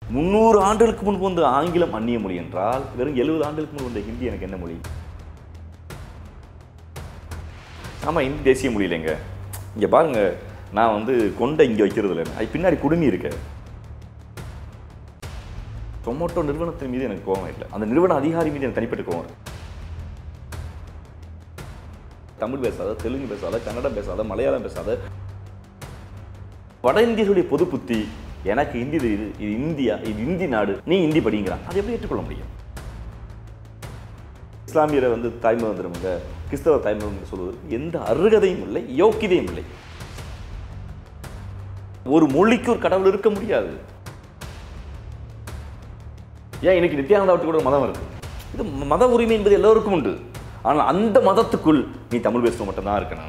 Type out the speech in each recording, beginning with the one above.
முந்நூறு ஆண்டுகளுக்கு முன்பு வந்த ஆங்கிலம் அந்நிய மொழி என்றால் வெறும் எழுபது ஆண்டுகளுக்கு முன்பு வந்த ஹிந்தி எனக்கு என்ன மொழி ஆமாம் ஹிந்தி தேசிய மொழி இல்லைங்க இங்கே பாருங்க நான் வந்து கொண்டை இங்கே வைக்கிறது இல்லை அது பின்னாடி குடுமி இருக்க டொமோட்டோ நிறுவனத்தின் மீது எனக்கு கோபம் இல்லை அந்த நிறுவன அதிகாரி மீது எனக்கு தனிப்பட்ட கோபம் இருக்கு. தமிழ் பேசாத தெலுங்கு பேசாத கன்னடம் பேசாத மலையாளம் பேசாத வட இந்தியர்களுடைய பொது புத்தி எனக்கு ஹிந்தி தெரியுது இது இந்தியா இது இந்தி நாடு நீ ஹிந்தி படிங்கிறான் அதை எப்படி ஏற்றுக்கொள்ள முடியும் இஸ்லாமியரை வந்து தாய்மை வந்துடுங்க கிறிஸ்தவ தாய்மை வந்து சொல்வது எந்த அருகதையும் இல்லை யோக்கியதையும் இல்லை ஒரு மொழிக்கு ஒரு கடவுள் இருக்க முடியாது ஏன் இன்னைக்கு நித்யானந்தாவுக்கு கூட ஒரு மதம் இருக்கு இது மத உரிமை என்பது எல்லோருக்கும் உண்டு ஆனால் அந்த மதத்துக்குள் நீ தமிழ் பேசுவது மட்டும்தான் இருக்கணும்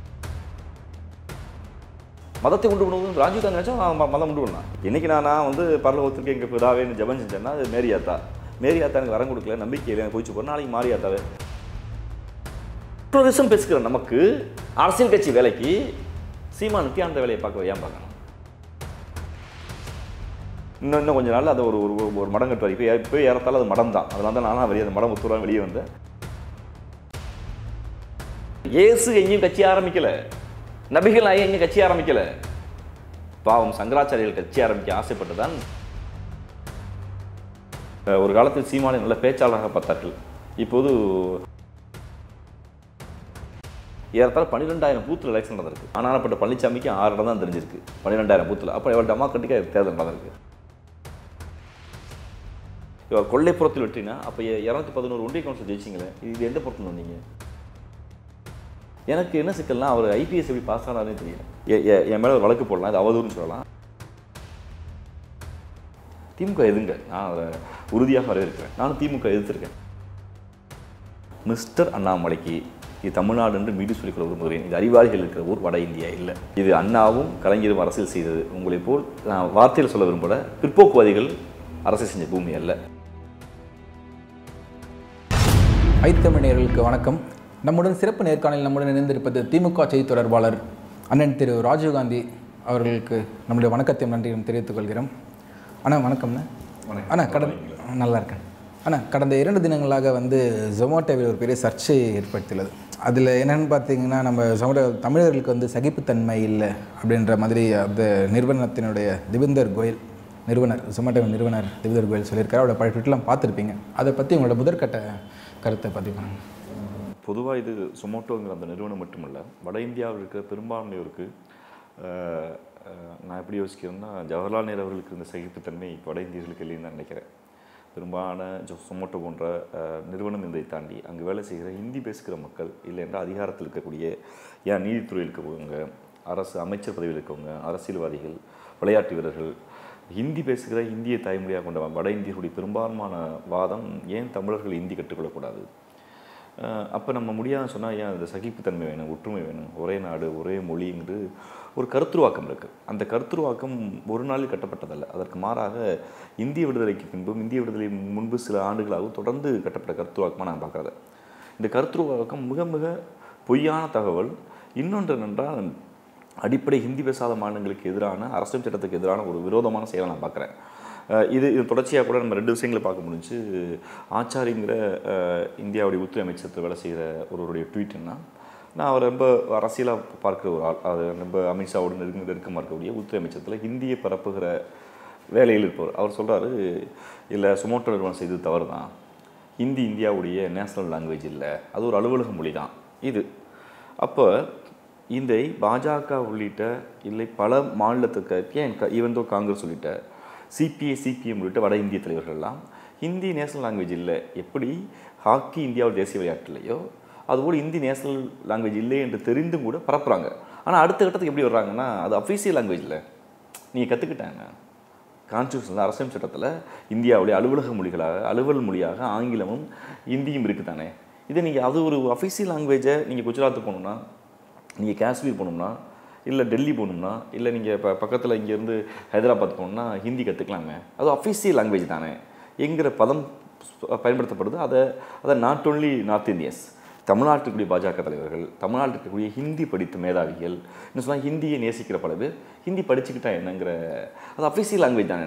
மதத்தை உண்டு பண்ணுவது ராஜீவ் காந்தி நினைச்சா நான் ம- மதம் உண்டு பண்ணலாம் இன்னைக்கு நான் நான் வந்து பரலோகத்திற்கு எங்கள் பிதாவேன்னு ஜெபம் செஞ்சேன்னா அது மேரியாத்தா மேரியாத்தா எனக்கு வரம் கொடுக்கல நம்பிக்கை இல்லை எனக்கு போயிச்சு போகிறேன் நாளைக்கு மாரியாத்தாவே டூரிசம் பேசுகிற நமக்கு அரசியல் கட்சி வேலைக்கு சீமா நித்யானந்த வேலையை பார்க்க ஏன் பார்க்கணும் இன்னும் இன்னும் கொஞ்ச நாள் அதை ஒரு ஒரு ஒரு மடம் கட்டுவார் இப்போ இப்போ ஏறத்தாலும் அது மடம் தான் அதனால தான் நானும் வெளியே அந்த மடம் முத்துறான் வெளியே வந்தேன் இயேசு எங்கேயும் கட்சி ஆரம்பிக்கல நபிகள் நாயகம் எங்கேயும் கட்சி ஆரம்பிக்கல பாவம் சங்கராச்சாரியர்கள் கட்சி ஆரம்பிக்க ஆசைப்பட்டுதான் அஹ், ஒரு காலத்தில் சீமானை நல்ல பேச்சாளராக பார்த்தார்கள் இப்போது ஏறத்தாழ பன்னிரெண்டாயிரம் பூத்தில் எலெக்ஷன் நடந்திருக்கு ஆனாலப்பட்ட பழனிசாமிக்கு ஆறு இடம் தான் தெரிஞ்சிருக்கு பன்னிரெண்டாயிரம் பூத்தில் அப்போ எவ்வளோ டெமோக்ராட்டிக்காக தேர்தல் நடந்திருக்கு இவர் கொல்லைப்புறத்தில் வெற்றினா அப்போ இரநூத்தி பதினோரு ஒன்றிய கவுன்சில் ஜெயிச்சிங்களே இது எந்த புறத்துல வந்தீங்க எனக்கு என்ன சிக்கல்னா அவர் ஐபிஎஸ் எப்படி பாஸ் ஆனாருன்னு தெரியல எ- எ- என் மேலே ஒரு வழக்கு போடலாம் அது அவதூறுன்னு சொல்லலாம் திமுக எதுங்க நான் அதை உறுதியாக வரவேற்கிறேன் நானும் திமுக எதிர்த்திருக்கேன் மிஸ்டர் அண்ணாமலைக்கு இது தமிழ்நாடு என்று மீண்டும் சொல்லிக்கொள்ள விரும்புகிறேன் இது அறிவாளிகள் இருக்கிற ஊர் வட இந்தியா இல்லை இது அண்ணாவும் கலைஞரும் அரசியல் செய்தது உங்களைப் போல் நான் வார்த்தையில் சொல்ல விரும்பல பிற்போக்குவாதிகள் அரசியல் செஞ்ச பூமி அல்ல ஐத்தமிழர்களுக்கு வணக்கம் நம்முடன் சிறப்பு நேர்காணலில் நம்முடன் இணைந்திருப்பது திமுக செய்தி தொடர்பாளர் அண்ணன் திரு ராஜீவ்காந்தி அவர்களுக்கு நம்முடைய வணக்கத்தையும் நன்றியும் தெரிவித்துக் கொள்கிறோம் அண்ணா வணக்கம்ண்ணா அண்ணா கடந்த நல்லா இருக்கேன் அண்ணா கடந்த இரண்டு தினங்களாக வந்து ஜொமேட்டோவில் ஒரு பெரிய சர்ச்சை ஏற்படுத்தியுள்ளது அதில் என்னென்னு பார்த்தீங்கன்னா நம்ம ஜொமேட்டோ தமிழர்களுக்கு வந்து சகிப்புத்தன்மை இல்லை அப்படின்ற மாதிரி அந்த நிறுவனத்தினுடைய திவிந்தர் கோயல் நிறுவனர் ஜொமேட்டோ நிறுவனர் திவிந்தர் கோயல் சொல்லியிருக்காரு அவரோட பழைய ட்விட்லாம் பார்த்துருப்பீங்க அதை பற்றி உங்களோட முதற்கட்ட கருத்தை பதிவு பண்ணுங்க பொதுவாக இது சொமோட்டோங்கிற அந்த நிறுவனம் மட்டுமல்ல வட இந்தியாவில் இருக்கிற பெரும்பான்மையோருக்கு அஹ், அஹ், நான் எப்படி யோசிக்கிறேன்னா ஜவஹர்லால் நேரு அவர்களுக்கு இருந்த சகிப்புத்தன்மை இப்போ வட இந்தியர்களுக்கு இல்லைன்னு தான் நினைக்கிறேன் பெரும்பாலான ஜொ- சொமோட்டோ போன்ற அஹ், நிறுவனம் இதை தாண்டி அங்கே வேலை செய்கிற ஹிந்தி பேசுகிற மக்கள் இல்லை என்றால் அதிகாரத்தில் இருக்கக்கூடிய ஏன் நீதித்துறையில் இருக்கவங்க அரசு அமைச்சர் பதவியில் இருக்கவங்க அரசியல்வாதிகள் விளையாட்டு வீரர்கள் ஹிந்தி பேசுகிற இந்திய தாய்மொழியாக கொண்ட வட இந்தியர்களுடைய பெரும்பான்மையான வாதம் ஏன் தமிழர்கள் ஹிந்தி கற்றுக்கொள்ளக்கூடாது அப்போ நம்ம முடியாதுன்னு சொன்னால் ஏன் அந்த சகிப்புத்தன்மை வேணும் ஒற்றுமை வேணும் ஒரே நாடு ஒரே மொழிங்கிறது ஒரு கருத்துருவாக்கம் இருக்குது அந்த கருத்துருவாக்கம் ஒரு நாளில் கட்டப்பட்டதல்ல அதற்கு மாறாக இந்திய விடுதலைக்கு பின்பும் இந்திய விடுதலை முன்பு சில ஆண்டுகளாகவும் தொடர்ந்து கட்டப்பட்ட கருத்துருவாக்கமாக நான் பார்க்குறத இந்த கருத்துருவாக்கம் மிக மிக பொய்யான தகவல் இன்னொன்று என்னென்றால் அடிப்படை ஹிந்தி பேசாத மாநிலங்களுக்கு எதிரான அரசியல் சட்டத்துக்கு எதிரான ஒரு விரோதமான செயலை நான் பார்க்குறேன் அஹ் இது இது தொடர்ச்சியாக கூட நம்ம ரெண்டு விஷயங்களை பார்க்க முடிஞ்சு ஆச்சாரிங்கிற அஹ், இந்தியாவுடைய உள்துறை அமைச்சரத்தில் வேலை செய்கிற ஒருவருடைய ட்வீட்னா நான் அவர் ரொம்ப அரசியலாக பார்க்குற ஒரு ஆள் அது ரொம்ப அமித்ஷாவோட நெருங்க நெருக்கமாக இருக்கக்கூடிய உள்துறை அமைச்சரத்தில் ஹிந்தியை பரப்புகிற வேலையில் இருப்பவர் அவர் சொல்கிறாரு இல்லை சுமோட்டோ நிறுவனம் செய்தது தவறு தான் ஹிந்தி இந்தியாவுடைய நேஷனல் லாங்குவேஜ் இல்லை அது ஒரு அலுவலக மொழி தான் இது அப்போ இந்த பாஜக உள்ளிட்ட இல்லை பல மாநிலத்துக்கு ஏன் ஈவன் தோ காங்கிரஸ் உள்ளிட்ட சிபிஐ சிபிஎம் உள்ளிட்ட வட இந்திய தலைவர்கள்லாம் ஹிந்தி நேஷனல் லாங்குவேஜ் இல்லை எப்படி ஹாக்கி இந்தியாவோட தேசிய விளையாட்டு இல்லையோ அதுபோல் ஹிந்தி நேஷனல் லாங்குவேஜ் இல்லை என்று தெரிந்தும் கூட பரப்புகிறாங்க ஆனால் அடுத்த கட்டத்துக்கு எப்படி வர்றாங்கன்னா அது அஃபீஷியல் லாங்குவேஜில் நீங்கள் கற்றுக்கிட்டாங்க கான்ஸ்டியூஷனில் அரசியல் சட்டத்தில் இந்தியாவுடைய அலுவலக மொழிகளாக அலுவல் மொழியாக ஆங்கிலமும் இந்தியும் இருக்குது தானே இதை நீங்கள் அது ஒரு அஃபீஷியல் லாங்குவேஜை நீங்கள் குஜராத்துக்கு போகணுன்னா நீங்கள் காஷ்மீர் போகணும்னா இல்லை டெல்லி போகணும்னா இல்லை நீங்கள் இப்போ பக்கத்தில் இங்கேருந்து ஹைதராபாத் போகணும்னா ஹிந்தி கற்றுக்கலாமே அது அஃபீஷியல் லாங்குவேஜ் தானே என்கிற பதம் பயன்படுத்தப்படுது அதை அதை நாட் ஒன்லி நார்த் இந்தியன்ஸ் தமிழ்நாட்டில் இருக்கக்கூடிய பாஜக தலைவர்கள் தமிழ்நாட்டில் இருக்கக்கூடிய ஹிந்தி படித்த மேதாவிகள் இன்னும் சொன்னால் ஹிந்தியை நேசிக்கிற பல பேர் ஹிந்தி படிச்சுக்கிட்டா என்னங்கிற அது அஃபீஷியல் லாங்குவேஜ் தானே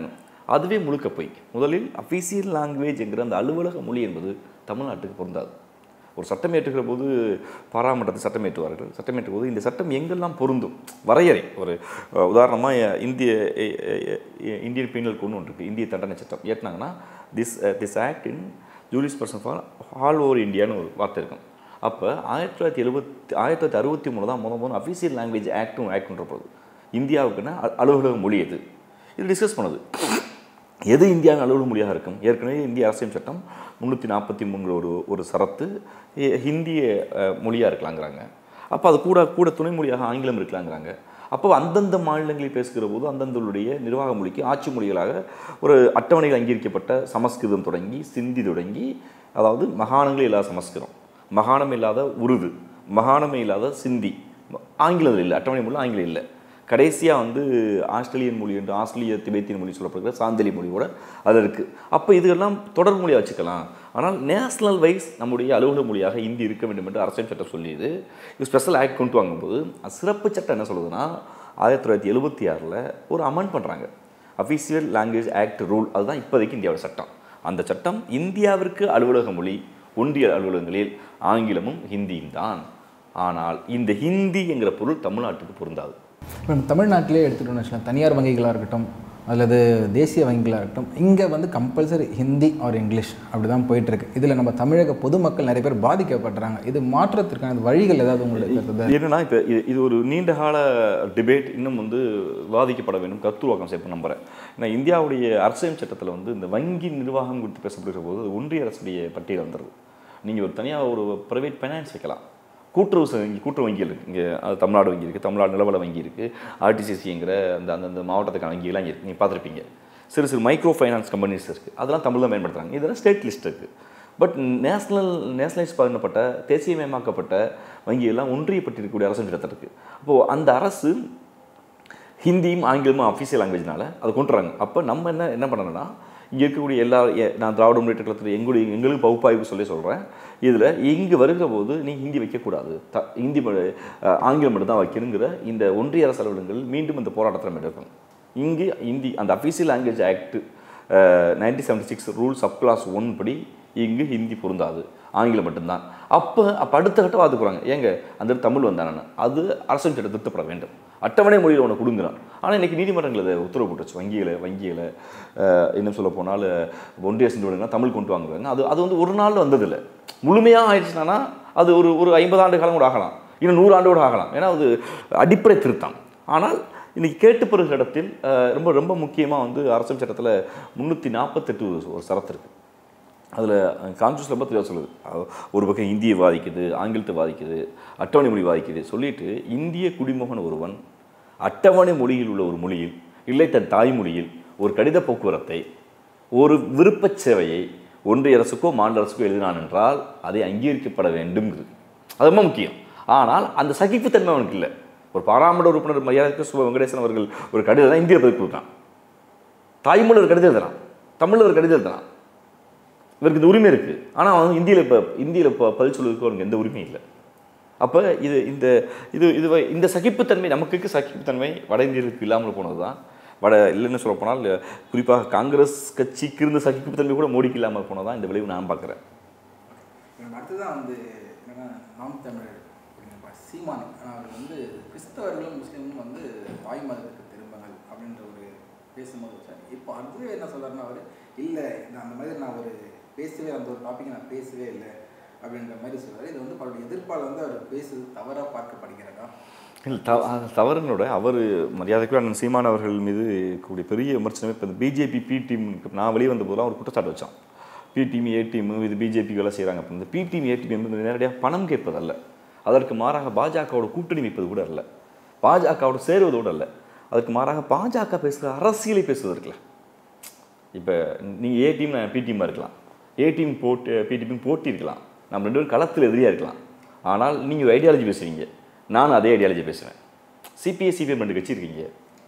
அதுவே முழுக்க போய் முதலில் அஃபீஷியல் லாங்குவேஜ்ங்கிற அந்த அலுவலக மொழி என்பது தமிழ்நாட்டுக்கு பொருந்தாது ஒரு சட்டம் ஏற்றுகிற போது பாராமட்டத்தை சட்டம் ஏற்றுவார்கள் சட்டம் ஏற்றும் போது இந்த சட்டம் எங்கெல்லாம் பொருந்தும் வரையறை ஒரு உதாரணமாக இந்திய எ- எ- எ- இந்தியன் பீனல் கோட்னு ஒன்று இருக்குது இந்திய தண்டனை சட்டம் ஏற்றினாங்கன்னா this this act in jurisdiction for all over இந்தியான்னு ஒரு வார்த்தை இருக்கும் அப்போ ஆயிரத்தி தொள்ளாயிரத்தி எழுபத்தி ஆயிரத்தி தொள்ளாயிரத்தி அறுபத்தி மூணு தான் முத முதல் அஃபீஷியல் லாங்குவேஜ் ஆக்டும் ஆக்ட்ன்ற போது இந்தியாவுக்குன்னா அ- அலுவலக மொழி எது இது டிஸ்கஸ் பண்ணுது எது இந்தியாவின் அலுவலக மொழியாக இருக்கும் ஏற்கனவே இந்திய அரசியல் சட்டம் முந்நூற்றி நாற்பத்தி மூணுங்கிற ஒரு ஒரு சரத்து ஹி- ஹிந்திய அஹ், மொழியா இருக்கலாங்கிறாங்க அப்போ அது கூட கூட துணை மொழியாக ஆங்கிலம் இருக்கலாங்கிறாங்க அப்போ அந்தந்த மாநிலங்களில் பேசுகிற போது அந்தந்தளுடைய நிர்வாக மொழிக்கு ஆட்சி மொழிகளாக ஒரு அட்டவணையில் அங்கீகரிக்கப்பட்ட சமஸ்கிருதம் தொடங்கி சிந்தி தொடங்கி அதாவது மகாணங்களே இல்லாத சமஸ்கிருதம் மகாணம் இல்லாத உருது மகாணமே இல்லாத சிந்தி ஆங்கிலம் இல்லை அட்டவணை மொழி ஆங்கிலம் இல்லை கடைசியாக வந்து ஆஸ்திரேலியன் மொழி என்று ஆஸ்திரேலிய திபெத்தியன் மொழி சொல்லப்படுகிற சாந்தலி மொழியோட அதில் இருக்குது அப்போ இதெல்லாம் தொடர் மொழியாக வச்சுக்கலாம் ஆனால் நேஷனல் வைஸ் நம்முடைய அலுவலக மொழியாக ஹிந்தி இருக்க வேண்டும் என்று அரசியல் சட்டம் சொல்லியது இது ஸ்பெஷல் ஆக்ட் கொண்டு வாங்கும்போது அது சிறப்பு சட்டம் என்ன சொல்லுதுன்னா ஆயிரத்தி தொள்ளாயிரத்தி எழுபத்தி ஆறில் ஒரு அமெண்ட் பண்ணுறாங்க அஃபீஷியல் லாங்குவேஜ் ஆக்ட் ரூல் அதுதான் இப்போதைக்கு இந்தியாவோட சட்டம் அந்த சட்டம் இந்தியாவிற்கு அலுவலக மொழி ஒன்றிய அலுவலகங்களில் ஆங்கிலமும் ஹிந்தியும் தான் ஆனால் இந்த ஹிந்தி என்கிற பொருள் தமிழ்நாட்டுக்கு பொருந்தாது இப்போ நம்ம தமிழ்நாட்டிலே எடுத்துகிட்டோம்னு வச்சுக்கலாம் தனியார் வங்கிகளாக இருக்கட்டும் அல்லது தேசிய வங்கிகளாக இருக்கட்டும் இங்கே வந்து கம்பல்சரி ஹிந்தி ஆர் இங்கிலீஷ் அப்படி தான் போயிட்டுருக்கு இதில் நம்ம தமிழக பொதுமக்கள் நிறைய பேர் பாதிக்கப்படுறாங்க இது மாற்றத்திற்கான வழிகள் ஏதாவது உங்களுக்கு கருத்து என்னன்னா இப்போ இது இது ஒரு நீண்ட கால டிபேட் இன்னும் வந்து விவாதிக்கப்பட வேண்டும் கருத்துருவாக்கம் செய்ய நம்புகிறேன் ஏன்னா இந்தியாவுடைய அரசியல் சட்டத்தில் வந்து இந்த வங்கி நிர்வாகம் குறித்து பேசப்படுகிற போது அது ஒன்றிய அரசுடைய பட்டியல் வந்துடுது நீங்கள் ஒரு தனியாக ஒரு ப்ரைவேட் ஃபைனான்ஸ் வைக்கலாம் கூட்டுறவு ச- இங்கே கூட்டுறவு வங்கி இருக்குது இங்கே அது தமிழ்நாடு வங்கி இருக்குது தமிழ்நாடு நிலவல வங்கி இருக்குது ஆர்டிசிசிங்கிற அந்த அந்தந்த மாவட்டத்துக்கான வங்கியெல்லாம் இங்கே இருக்குது நீங்கள் பார்த்துருப்பீங்க சிறு சிறு மைக்ரோ ஃபைனான்ஸ் கம்பெனிஸ் இருக்குது அதெல்லாம் தமிழ் தான் பயன்படுத்துகிறாங்க இதெல்லாம் ஸ்டேட் லிஸ்ட் இருக்குது பட் நேஷனல் நேஷனலைஸ் பண்ணப்பட்ட தேசியமயமாக்கப்பட்ட வங்கியெல்லாம் ஒன்றியப்பட்டிருக்கக்கூடிய அரசு சட்டத்தில் இருக்குது அப்போது அந்த அரசு ஹிந்தியும் ஆங்கிலமும் அஃபீஷியல் லாங்குவேஜ்னால அதை கொண்டு வராங்க அப்போ நம்ம என்ன என்ன பண்ணணும்னா இங்கே இருக்கக்கூடிய எல்லா எ- நான் திராவிட முன்னேற்ற கழகத்தில் எங்களுடைய எங்களுக்கு பகுப்பாய்வு சொல்லி சொல்கிறேன் இதில் இங்கே வருகிற போது நீ ஹிந்தி வைக்கக்கூடாது த ஹிந்தி ம- அஹ், ஆங்கிலம் மட்டும் தான் வைக்கணுங்கிற இந்த ஒன்றிய அரசு அலுவலகங்கள் மீண்டும் இந்த போராட்டத்தில் நம்ம எடுக்கணும் இங்கே ஹிந்தி அந்த official language act nineteen seventy six rule sub clause one படி இங்கு ஹிந்தி பொருந்தாது ஆங்கிலம் மட்டும்தான் அப்போ அப்போ அடுத்த கட்டம் வாது போகிறாங்க ஏங்க அந்த இடத்துல தமிழ் வந்தானே அது அரசியல் சட்டம் திருத்தப்பட வேண்டும் அட்டவணை மொழியில் ஒன்று கொடுங்குறான் ஆனால் இன்னைக்கு நீதிமன்றங்கள் அதை உத்தரவு போட்டுச்சு வங்கிகளை வங்கிகளை அஹ், இன்னும் சொல்ல போனால் ஒன்றிய அரசு நிறுவனங்கள் தமிழ் கொண்டு வாங்குறாங்க அது அது வந்து ஒரு நாள் வந்ததில்லை முழுமையாக ஆயிடுச்சுன்னா அது ஒரு ஒரு ஐம்பது ஆண்டு காலம் கூட ஆகலாம் இன்னும் நூறு ஆண்டு கூட ஆகலாம் ஏன்னா அது அடிப்படை திருத்தம் ஆனால் இன்னைக்கு கேட்டு பெறுகிற இடத்தில் அஹ், ரொம்ப ரொம்ப முக்கியமாக வந்து அரசியல் சட்டத்தில் முந்நூற்றி நாற்பத்தெட்டு ஒரு சரத்து இருக்குது அதில் கான்ஸ்டியூஷன் ரொம்ப தெளிவாக சொல்லுது அஹ் ஒரு பக்கம் ஹிந்தியை பாதிக்குது ஆங்கிலத்தை பாதிக்குது அட்டவணை மொழி பாதிக்குது சொல்லிட்டு இந்திய குடிமகன் ஒருவன் அட்டவணை மொழியில் உள்ள ஒரு மொழியில் இல்லை தன் தாய்மொழியில் ஒரு கடித போக்குவரத்தை ஒரு விருப்பச் சேவையை ஒன்றிய அரசுக்கோ மாநில அரசுக்கோ எழுதினான் என்றால் அதை அங்கீகரிக்கப்பட வேண்டும்ங்கிறது அது ரொம்ப முக்கியம் ஆனால் அந்த சகிப்புத்தன்மை அவனுக்கு இல்லை ஒரு பாராளுமன்ற உறுப்பினர் மரியாதைக்கு சுப வெங்கடேசன் அவர்கள் ஒரு கடிதம் தான் இந்திய பதில் கொடுத்தான் தாய்மொழி ஒரு கடிதம் எழுதுறான் தமிழில் ஒரு கடிதம் எழுதுறான் இவருக்கு இந்த உரிமை இருக்குது ஆனால் அவன் இந்தியில் இப்போ இந்தியில் இப்போ பதில் சொல்வதற்கு அவனுக்கு எந்த உரிமையும் இல்லை அப்போ இது இந்த இது இது வ- இந்த சகிப்புத்தன்மை நமக்கு இருக்க சகிப்புத்தன்மை வட இந்தியர்களுக்கு இல்லாமல் போனது தான் வட இல்லைன்னு சொல்ல போனால் குறிப்பாக காங்கிரஸ் கட்சிக்கு இருந்த சகிப்புத்தன்மை கூட மோடிக்கு இல்லாமல் போனதான் இந்த விளைவு நான் பார்க்குறேன் அடுத்ததான் வந்து என்னன்னா நாம் தமிழர் அப்படிங்கிற சீமான் அவர் வந்து கிறிஸ்தவர்களும் முஸ்லீமும் வந்து தாய் மதத்துக்கு திரும்புங்கள் அப்படின்ற ஒரு பேசும்போது வச்சார் இப்போ அடுத்தது என்ன சொல்றாருன்னா அவர் இல்லை நான் அந்த மாதிரி நான் ஒரு பேசவே அந்த ஒரு டாப்பிக்கை நான் பேசவே இல்லை அப்படின்ற மாதிரி சொல்றாரு இது வந்து அவருடைய எதிர்ப்பால் வந்து அவர் பேசுறது தவறாக பார்க்கப்படுகிறதா இல்லை த அது தவறுங்களோட அவர் மரியாதைக்குரிய அண்ணன் சீமான் அவர்கள் மீது கூடிய பெரிய விமர்சனமே இப்போ இந்த பிஜேபி பி டீம் நான் வெளியே வந்த போதெல்லாம் ஒரு குற்றச்சாட்டு வச்சான் பி டீம் ஏ டீம் இது பிஜேபி வேலை செய்கிறாங்க அப்போ இந்த பி டீம் ஏ டீம் என்பது நேரடியாக பணம் கேட்பதல்ல அதற்கு மாறாக பாஜகவோட கூட்டணி வைப்பது கூட அல்ல பாஜகவோட சேருவது கூட அல்ல அதற்கு மாறாக பாஜக பேசுகிற அரசியலை பேசுவது இருக்குல்ல இப்போ நீங்கள் ஏ டீம் நான் பி டீமாக இருக்கலாம் ஏ டீம் போட்டு பி டீம் போட்டி இருக்கலாம் நம்ம ரெண்டு பேரும் களத்தில் எதிரியாக இருக்கலாம் ஆனால் நீங்கள் ஒரு ஐடியாலஜி பேசுவீங்க நான் அதே ஐடியாலஜி பேசுவேன் சிபிஎஸ் சிபிஎம் ரெண்டு கட்சி இருக்கீங்க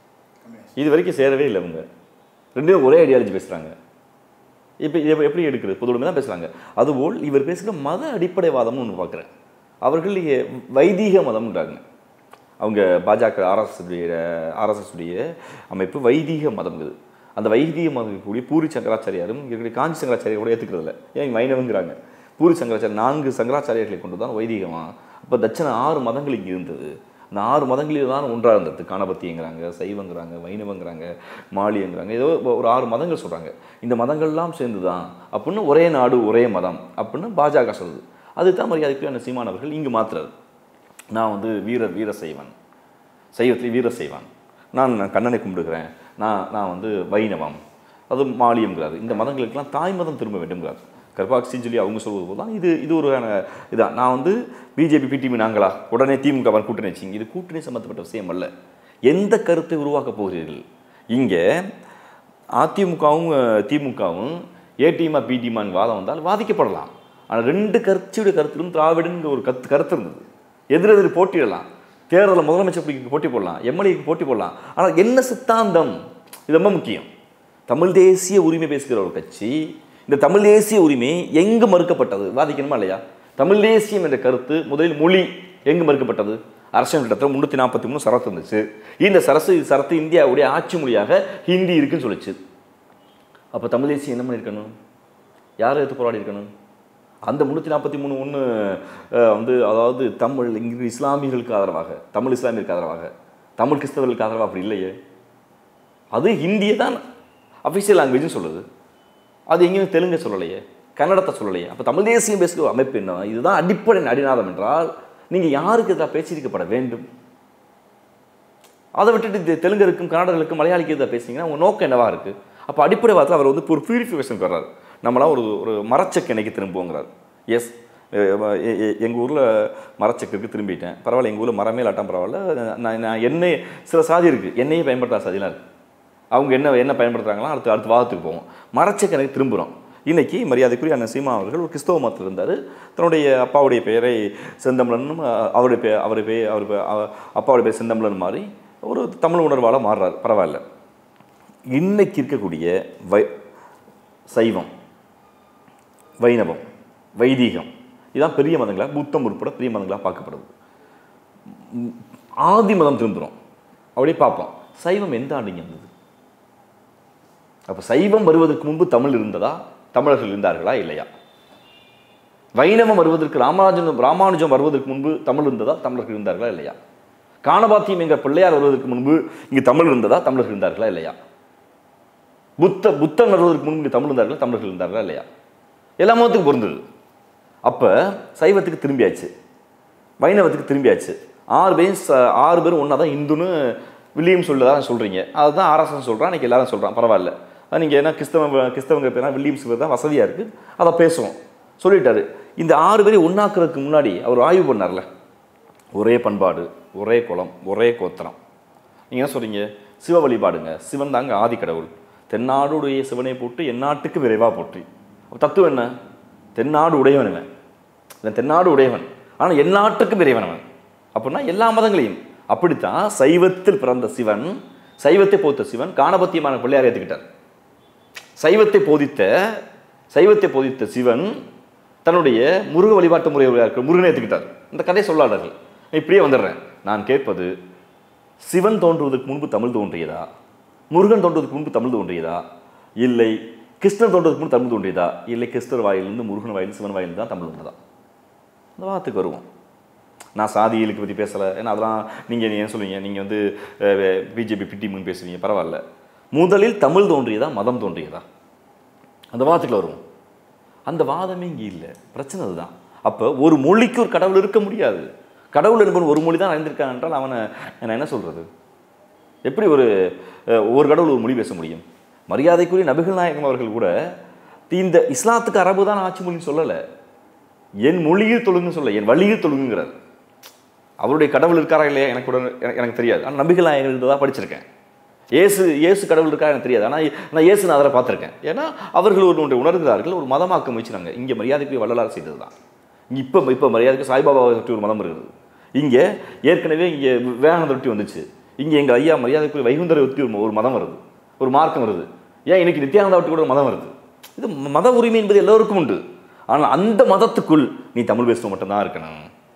இது வரைக்கும் சேரவே இல்லை அவங்க ரெண்டு பேரும் ஒரே ஐடியாலஜி பேசுகிறாங்க இப்போ இதை எப்படி எடுக்கிறது பொதுவுடைமை தான் பேசுகிறாங்க அதுபோல் இவர் பேசுகிற மத அடிப்படைவாதம்னு ஒன்று பார்க்குறேன் அவர்கள் இங்கே வைதீக மதம்ன்றாங்க அவங்க பாஜக ஆர்எஸ்எஸ் உடைய ஆர்எஸ்எஸ் உடைய அமைப்பு வைதீக மதம் இது அந்த வைதிக மதம் இருக்கக்கூடிய பூரி சங்கராச்சாரியாரும் இங்க இருக்கக்கூடிய காஞ்சி சங்கராச்சாரியார் கூட ஏற்றுக்கிறதில்ல ஏன் வைணவங்கிறாங்க பூரி சங்கராச்சாரியர் நான்கு சங்கராச்சாரியர்களை கொண்டு தான் வைதிகமா அப்போ தட்சண ஆறு மதங்கள் இங்கே இருந்தது அந்த ஆறு மதங்களில் தான் ஒன்றாக இருந்தது காணபத்திங்கிறாங்க சைவங்கிறாங்க வைணவங்கிறாங்க மாலியங்கிறாங்க ஏதோ ஒரு ஆறு மதங்கள் சொல்கிறாங்க இந்த மதங்கள்லாம் சேர்ந்து தான் அப்படின்னு ஒரே நாடு ஒரே மதம் அப்படின்னு பாஜக சொல்லுது அதுதான் மரியாதைக்குரிய சீமானவர்கள் இங்கு மாத்துறாரு நான் வந்து வீரர் வீர செய்வன் சைவத்தில் வீர செய்வான் நான் நான் கண்ணனை கும்பிடுகிறேன் நான் நான் வந்து வைணவம் அது மாலியம்ங்கிறாரு இந்த மதங்களுக்கெல்லாம் தாய் மதம் திரும்ப வேண்டும்ங்கிறார் கர்பாக்சின்னு சொல்லி அவங்க சொல்வது போது தான் இது இது ஒரு இதான் நான் வந்து பிஜேபி பிடிவி நாங்களா உடனே திமுக அவர் கூட்டணி வச்சிங்க இது கூட்டணி சம்மந்தப்பட்ட விஷயம் அல்ல எந்த கருத்தை உருவாக்க போகிறீர்கள் இங்கே அதிமுகவும் திமுகவும் ஏடிஎம்மா பிடிமான்னு வாதம் வந்தால் வாதிக்கப்படலாம் ஆனால் ரெண்டு கட்சியுடைய கருத்திலும் திராவிடங்கிற ஒரு கருத்து கருத்து இருந்தது எதிரெதிர் போட்டியிடலாம் தேர்தலில் முதலமைச்சர் பிடிக்க போட்டி போடலாம் எம்எல்ஏக்கு போட்டி போடலாம் ஆனால் என்ன சித்தாந்தம் இது ரொம்ப முக்கியம் தமிழ் தேசிய உரிமை பேசுகிற ஒரு கட்சி இந்த தமிழ் தேசிய உரிமை எங்கு மறுக்கப்பட்டது வாதிக்கணுமா இல்லையா தமிழ் தேசியம் என்ற கருத்து முதலில் மொழி எங்கு மறுக்கப்பட்டது அரசியல் சட்டத்தில் முந்நூற்றி நாற்பத்தி மூணு சரத்து இருந்துச்சு இந்த சரசு சரத்து இந்தியாவுடைய ஆட்சி மொழியாக ஹிந்தி இருக்குன்னு சொல்லுச்சு அப்போ தமிழ் தேசியம் என்ன பண்ணியிருக்கணும் யாரை எடுத்து போராடி இருக்கணும் அந்த முந்நூற்றி நாற்பத்தி மூணு ஒன்று வந்து அதாவது தமிழ் இங்கு இஸ்லாமியர்களுக்கு ஆதரவாக தமிழ் இஸ்லாமியருக்கு ஆதரவாக தமிழ் கிறிஸ்தவர்களுக்கு ஆதரவாக அப்படி இல்லையே அது ஹிந்தியை தான் அஃபிஷியல் லாங்குவேஜ்னு சொல்லுது அது எங்கேயும் தெலுங்கை சொல்லலையே கன்னடத்தை சொல்லலையே அப்போ தமிழ் தேசியம் பேசுகிற அமைப்பு என்ன இதுதான் அடிப்படை அடிநாதம் என்றால் நீங்கள் யாருக்கு எதிராக பேசியிருக்கப்பட வேண்டும் அதை விட்டுட்டு தெ- தெலுங்கருக்கும் கன்னடர்களுக்கும் மலையாளிக்கு எதிராக பேசுனீங்கன்னா உங்கள் நோக்கம் என்னவா இருக்குது அப்போ அடிப்படை வாரத்தில் அவர் வந்து ஒரு பியூரிஃபிகேஷன் வர்றாரு நம்மளாம் ஒரு ஒரு மரச்சக்கெண்ணைக்கு திரும்புவோங்கிறார் எஸ் எங்கள் ஊரில் மரச்சக்கிற்கு திரும்பிட்டேன் பரவாயில்ல எங்கள் ஊரில் மரமே இல்லாட்டம் பரவாயில்ல நான் நான் எண்ணெய் சில சாதி இருக்குது எண்ணெயை பயன்படுத்தாத சாதிலாம் இருக்குது அவங்க என்ன என்ன பயன்படுத்துகிறாங்களோ அடுத்து அடுத்த வாதத்துக்கு போவோம் மரச்சக்கரைக்கு திரும்புகிறோம் இன்னைக்கு மரியாதைக்குரிய அண்ணன் சீமா அவர்கள் ஒரு கிறிஸ்தவ மதத்தில் இருந்தார் தன்னுடைய அப்பாவுடைய பெயரை செந்தமிழனும் அஹ், அவருடைய பே அவருடைய பே அவர் பே- அவ- அப்பாவுடைய பேர் செந்தமிழன் மாதிரி ஒரு தமிழ் உணர்வால மாறுறாரு பரவாயில்ல இன்னைக்கு இருக்கக்கூடிய வை சைவம் வைணவம் வைதீகம் இதான் பெரிய மதங்களாக புத்தம் உட்பட பெரிய மதங்களாக பார்க்கப்படுது ம், ஆதி மதம் திரும்புகிறோம் அப்படியே பார்ப்போம் சைவம் எந்த ஆண்டுங்க இருந்தது அப்போ சைவம் வருவதற்கு முன்பு தமிழ் இருந்ததா தமிழர்கள் இருந்தார்களா இல்லையா வைணவம் வருவதற்கு ராமானுஜம் ராமானுஜம் வருவதற்கு முன்பு தமிழ் இருந்ததா தமிழர்கள் இருந்தார்களா இல்லையா காணபாத்தியம் என்ற பிள்ளையார் வருவதற்கு முன்பு இங்கு தமிழ் இருந்ததா தமிழர்கள் இருந்தார்களா இல்லையா புத்த புத்தன் வருவதற்கு முன்பு இங்கு தமிழ் இருந்தார்களா தமிழர்கள் இருந்தார்களா இல்லையா எல்லா மதத்துக்கும் பொருந்தது அப்போ சைவத்துக்கு திரும்பியாச்சு வைணவத்துக்கு திரும்பியாச்சு ஆறு பேரும் ச- ஆறு பேரும் ஒன்றா தான் இந்துன்னு வில்லியம் சொல்லதான் சொல்கிறீங்க அதுதான் ஆர்எஸ்எஸ் சொல்கிறான் இன்னைக்கு எல்லாரும் சொல்கிறான் பரவாயில்ல நீங்கள் என்ன கிறிஸ்தவ கிறிஸ்தவங்க பேர் வில்லியம்ஸ் பேர் தான் வசதியாக இருக்குது அதை பேசுவோம் சொல்லிட்டாரு இந்த ஆறு பேரை ஒன்றாக்குறதுக்கு முன்னாடி அவர் ஆய்வு பண்ணார்ல ஒரே பண்பாடு ஒரே குலம் ஒரே கோத்திரம் நீங்கள் என்ன சொல்கிறீங்க சிவ வழிபாடுங்க சிவன் தாங்க ஆதி கடவுள் தென்னாடுடைய சிவனை போட்டு எந்நாட்டுக்கு விரைவாக போற்றி அப்ப தத்துவம் என்ன தென்னாடு உடையவன் இவன் இவன் தென்னாடு உடையவன் ஆனால் எந்நாட்டுக்கு விரைவன் அவன் அப்படின்னா எல்லா மதங்களையும் அப்படித்தான் சைவத்தில் பிறந்த சிவன் சைவத்தை போத்த சிவன் காணபத்தியமான பிள்ளையார் ஏற்றுக்கிட்டார் சைவத்தை போதித்த சைவத்தை போதித்த சிவன் தன்னுடைய முருக வழிபாட்டு முறையாக இருக்கிற முருகனை ஏற்றுக்கிட்டார் இந்த கதை சொல்லாடர்கள் இப்படியே வந்துடுறேன் நான் கேட்பது சிவன் தோன்றுவதற்கு முன்பு தமிழ் தோன்றியதா முருகன் தோன்றுவதற்கு முன்பு தமிழ் தோன்றியதா இல்லை கிருஷ்ணன் தோன்றுவதற்கு முன்பு தமிழ் தோன்றியதா இல்லை கிறிஸ்தர் வாயிலிருந்து முருகன் வாயிலிருந்து சிவன் வாயிலிருந்து தான் தமிழ் வந்ததா அந்த வார்த்தைக்கு வருவோம் நான் சாதிகளுக்கு பற்றி பேசலை ஏன்னா அதெல்லாம் நீங்கள் ஏன் சொல்லுவீங்க நீங்கள் வந்து பிஜேபி பிடிமுன்னு பேசுவீங்க பரவாயில்ல முதலில் தமிழ் தோன்றியதா மதம் தோன்றியதா அந்த வாதத்துக்குள்ள வருவோம் அந்த வாதமே இங்கே இல்லை பிரச்சனை அதுதான் அப்போ ஒரு மொழிக்கு ஒரு கடவுள் இருக்க முடியாது கடவுள் என்பவன் ஒரு மொழி தான் அறிந்திருக்கான் என்றால் அவனை நான் என்ன சொல்கிறது எப்படி ஒரு அஹ், ஒரு கடவுள் ஒரு மொழி பேச முடியும் மரியாதைக்குரிய நபிகள் நாயகம் அவர்கள் கூட இந்த இஸ்லாத்துக்கு அரபு தான் ஆட்சி மொழின்னு சொல்லலை என் மொழியில் தொழுங்குன்னு சொல்ல என் வழியில் தொழுங்குங்கிறார் அவருடைய கடவுள் இருக்காரா இல்லையா எனக்கு கூட எனக்கு- எனக்கு தெரியாது ஆனால் நபிகள் நாயகர்கள் இருந்ததா படிச்சிருக்கேன் இயேசு இயேசு கடவுள் இருக்கா எனக்கு தெரியாது ஆனால் நான் இயேசு நான் அதில் பார்த்துருக்கேன் ஏன்னா அவர்கள் ஒரு ஒன்றை உணர்கிறார்கள் ஒரு மதமாக்க முயற்சினாங்க இங்கே மரியாதைக்கு வள்ளலார் செய்தது தான் இப்போ இப்போ மரியாதைக்கு சாய்பாபா பற்றி ஒரு மதம் இருக்குது இங்கே ஏற்கனவே இங்கே விவேகானந்தர் ஒட்டி வந்துச்சு இங்கே எங்கள் ஐயா மரியாதைக்குரிய வைகுந்தரை ஒட்டி ஒரு ஒரு மதம் வருது ஒரு மார்க்கம் வருது ஏன் இன்னைக்கு நித்யானந்தா ஒட்டி கூட ஒரு மதம் வருது இது மத உரிமை என்பது எல்லோருக்கும் உண்டு ஆனால் அந்த மதத்துக்குள் நீ தமிழ் பேசுவ மட்டும்தான் இருக்கணும்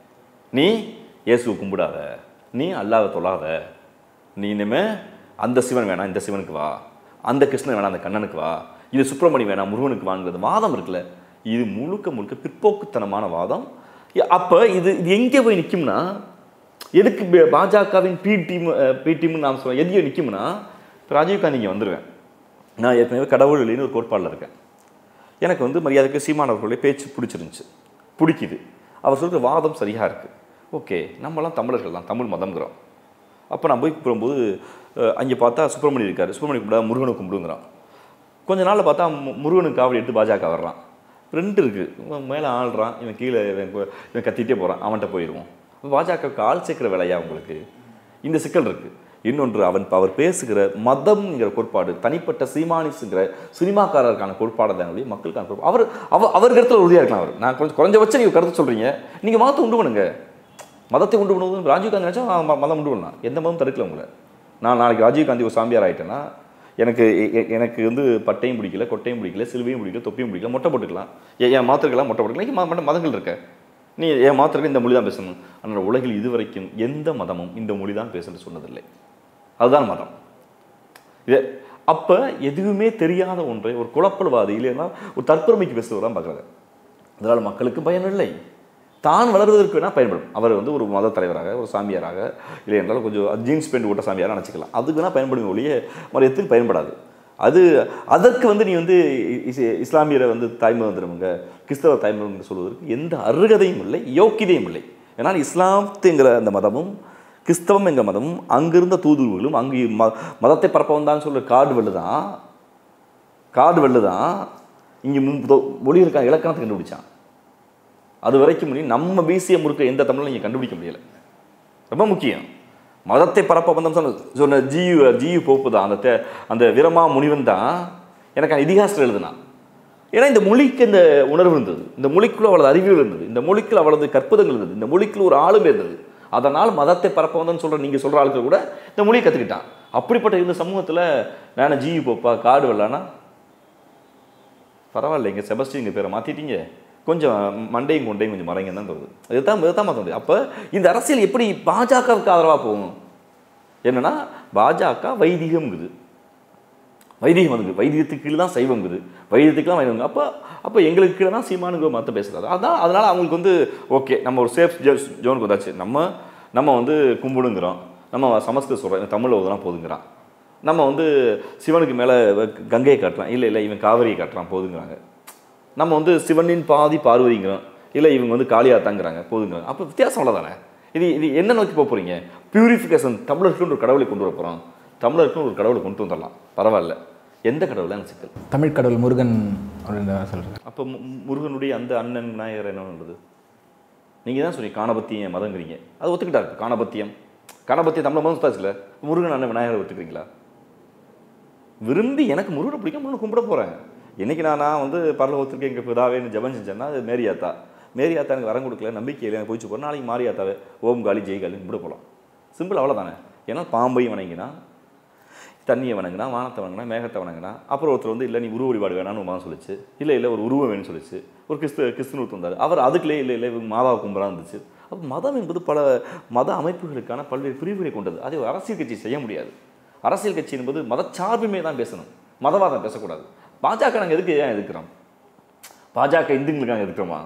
நீ இயேசுவை கும்பிடாத நீ அல்லாஹ்வை தொழாத நீ இனிமே அந்த சிவன் வேணாம் இந்த சிவனுக்கு வா அந்த கிருஷ்ணன் வேணாம் அந்த கண்ணனுக்கு வா இது சுப்பிரமணியம் வேணாம் முருகனுக்கு வாங்குறது வாதம் இருக்குல்ல இது முழுக்க முழுக்க பிற்போக்குத்தனமான வாதம் அப்போ இது இது எங்கே போய் நிற்கும்னா எதுக்கு ப- பாஜகவின் பி டீம் பி டீம்னு நான் சொல்ல எதுக்கு நிற்கும்னா இப்போ ராஜீவ்காந்தி இங்கே வந்துடுவேன் நான் ஏற்கனவே கடவுள் இல்லைன்னு ஒரு கோட்பாடில் இருக்கேன் எனக்கு வந்து மரியாதைக்கு சீமான் அவர்களுடைய பேச்சு பிடிச்சிருந்துச்சு பிடிக்குது அவர் சொல்கிற வாதம் சரியாக இருக்குது ஓகே நம்மலாம் தமிழர்கள் தான் தமிழ் மதம்ங்கிறோம் அப்போ நான் போய் போகும்போது அங்கே பார்த்தா சுப்பிரமணியம் இருக்கார் சுப்பிரமணியம் கும்பிடா முருகனை கும்பிடுங்கிறான் கொஞ்ச நாளில் பார்த்தா மு- முருகனுக்கு காவடி எடுத்து பாஜக வர்றான் ரெண்டு இருக்குது இவன் மேலே ஆள்றான் இவன் கீழே இவன் கு- இவன் கத்திட்டே போகிறான் அவன்கிட்ட போயிடுவோம் பாஜகவுக்கு ஆள் சேர்க்கிற வேலையா உங்களுக்கு இந்த சிக்கல் இருக்குது இன்னொன்று அவன் அவர் பேசுகிற மதம்ங்கிற கோட்பாடு தனிப்பட்ட சீமானிஸுங்கிற சினிமாக்காரருக்கான கோட்பாடு தான் ஒழிய மக்களுக்கான கோட்பாடு அவர் அவர் அவர் கருத்தில் உறுதியாக இருக்கலாம் அவர் நான் கொஞ்சம் குறைஞ்சபட்சம் நீங்கள் கருத்து சொல்கிறீங்க நீங்கள் மதத்தை உண்டு பண்ணுங்க மதத்தை உண்டு பண்ணுவது ராஜீவ்காந்தி நினச்சா ம- மதம் உண்டு பண்ணலாம் எந்த மதம் தடுக்கல உங்களை நான் நாளைக்கு ராஜீவ்காந்தி ஒரு சாமியார் ஆகிட்டேன்னா எனக்கு எ- எ- எனக்கு வந்து பட்டையும் பிடிக்கல கொட்டையும் பிடிக்கல சிலுவையும் பிடிக்கல தொப்பியும் பிடிக்கல மொட்டை போட்டுக்கலாம் எ- என் மாத்திருக்கலாம் மொட்டை போட்டுக்கலாம் இங்க ம- ம- மதங்கள் இருக்க நீ என் மாத்திரக்கு இந்த மொழி தான் பேசணும் ஆனால் உலகில் இதுவரைக்கும் எந்த மதமும் இந்த மொழி தான் பேசுன்னு சொன்னதில்லை அதுதான் மதம் இது அப்போ எதுவுமே தெரியாத ஒன்றை ஒரு குழப்பல்வாதி இல்லைன்னா ஒரு தற்பெருமைக்கு பேசுகிறவராக பார்க்குறாரு அதனால் மக்களுக்கு பயன் இல்லை தான் வளர்வதற்கு வேணால் பயன்படும் அவர் வந்து ஒரு மத தலைவராக ஒரு சாமியாராக இல்லை என்றால் கொஞ்சம் ஜீன்ஸ் பேண்ட் ஓட்ட சாமியாராக நினச்சிக்கலாம் அதுக்கு வேணால் பயன்படும் ஒழிய மரியத்துக்கு பயன்படாது அது அதற்கு வந்து நீ வந்து இஸ்- இஸ்லாமியரை வந்து தாய்மந்திரமுங்க கிறிஸ்தவ தாய்மந்திரம் சொல்வதற்கு எந்த அருகதையும் இல்லை யோக்கியதையும் இல்லை ஏன்னால் இஸ்லாத்துங்கிற அந்த மதமும் கிறிஸ்தவம் என்கிற மதமும் அங்கிருந்த தூதுவர்களும் அங்கு ம மதத்தை பரப்ப வந்தான்னு சொல்கிற காடு வெள்ளு தான் காடு வெள்ளு தான் இங்கே மொழி இருக்கான் இலக்கணத்தை கண்டுபிடிச்சான் அது வரைக்கும் முன்னாடி நம்ம வீசிய முறுக்க எந்த தமிழும் நீங்கள் கண்டுபிடிக்க முடியல ரொம்ப முக்கியம் மதத்தை பரப்ப வந்தோம் சொன்ன சொன்ன ஜியு ஜியு போப்பு தான் அந்த தே- அந்த வீரமா முனிவன் தான் எனக்கு அந்த இதிகாசத்தில் எழுதுனான் ஏன்னா இந்த மொழிக்கு இந்த உணர்வு இருந்தது இந்த மொழிக்குள்ள அவளது அறிவியல் இருந்தது இந்த மொழிக்குள்ள அவளது கற்பதங்கள் இருந்தது இந்த மொழிக்குள்ள ஒரு ஆளுமை இருந்தது அதனால் மதத்தை பரப்ப வந்தோன்னு சொல்கிற நீங்கள் சொல்கிற ஆட்கள் கூட இந்த மொழியை கற்றுக்கிட்டான் அப்படிப்பட்ட இந்த சமூகத்தில் நான் ஜியு போப்பா காடு வெள்ளானா பரவாயில்லைங்க செபஸ்டின் பேரை மாற்றிட்டீங்க கொஞ்சம் மண்டையும் கொண்டையும் கொஞ்சம் மறைங்க தான் தோணுது இதுதான் இதுதான் மாற்ற முடியும் அப்போ இந்த அரசியல் எப்படி பாஜகவுக்கு ஆதரவாக போகும் என்னன்னா பாஜக வைதிகம்ங்குது வைதிகம் வந்துங்குது வைதிகத்துக்கு கீழே தான் சைவங்குது வைதிகத்துக்கு தான் வைதிகம் அப்போ அப்போ எங்களுக்கு கீழே தான் சீமானுங்கிற மற்ற பேசுகிறாரு அதான் அதனால் அவங்களுக்கு வந்து ஓகே நம்ம ஒரு சேஃப் ஜோனுக்கு வந்தாச்சு நம்ம நம்ம வந்து கும்பிடுங்கிறோம் நம்ம சமஸ்கிருதம் சொல்கிறோம் தமிழ் ஓதுனா போதுங்கிறான் நம்ம வந்து சிவனுக்கு மேலே கங்கையை காட்டுறான் இல்லை இல்லை இவன் காவிரியை காட்டுறான் போதுங்கிறாங்க நம்ம வந்து சிவனின் பாதி பார்வதிங்கிறோம் இல்லை இவங்க வந்து காளியாத்தாங்கிறாங்க போதுங்கிறாங்க அப்போ வித்தியாசம் அவ்வளோதானே இது இது என்ன நோக்கி போக போகிறீங்க பியூரிஃபிகேஷன் தமிழருக்குன்னு ஒரு கடவுளை கொண்டு வர போகிறோம் தமிழருக்குன்னு ஒரு கடவுளை கொண்டு வந்துடலாம் பரவாயில்ல எந்த கடவுள் தான் சிக்கல் தமிழ் கடவுள் முருகன் அப்படின்னு சொல்கிறார் அப்போ மு- முருகனுடைய அந்த அண்ணன் விநாயகர் என்ன பண்ணுறது நீங்கள் தான் சொன்னீங்க காணபத்தியம் மதங்கிறீங்க அது ஒத்துக்கிட்டாரு காணபத்தியம் காணபத்தியம் தமிழ் மதம் சுத்தாச்சுல முருகன் அண்ணன் விநாயகரை ஒத்துக்கிறீங்களா விரும்பி எனக்கு முருகனை பிடிக்கும் முருகனை கும்பிட போகிறேன் என்னைக்கு நான் நான் வந்து பரலோகத்திற்கு எங்கள் பிதாவேன்னு ஜெபம் செஞ்சேன்னா அது மேரியாத்தா மேரியாத்தா எனக்கு வரம் கொடுக்கல நம்பிக்கை இல்லை எனக்கு போயிச்சு போகிறேன் நாளைக்கு மாரியாத்தாவே ஓம் காளி ஜெய் காளி கும்பிட போகலாம் சிம்பிள் அவ்வளோதானே ஏன்னா பாம்பையும் வணங்கினா தண்ணியை வணங்கினா வானத்தை வணங்கினா மேகத்தை வணங்கினா அப்புறம் ஒருத்தர் வந்து இல்லை நீ உருவ வழிபாடு வேணாம்னு ஒரு மதம் சொல்லிச்சு இல்லை இல்லை ஒரு உருவம் வேணும்னு சொல்லிச்சு ஒரு கிறிஸ்து கிறிஸ்துவ ஒருத்தர் வந்தார் அவர் அதுக்குள்ளே இல்லை இல்லை இவங்க மாதாவை கும்பலாக இருந்துச்சு அப்போ மதம் என்பது பல மத அமைப்புகளுக்கான பல்வேறு பிரிவுகளை கொண்டது அதை ஒரு அரசியல் கட்சி செய்ய முடியாது அரசியல் கட்சி என்பது மதச்சார்புமே தான் பேசணும் மதவாதம் பேசக்கூடாது பாஜக நாங்கள் எதுக்கு ஏன் எதுக்குறோம் பாஜக இந்துங்களுக்காக எதுக்குறோமா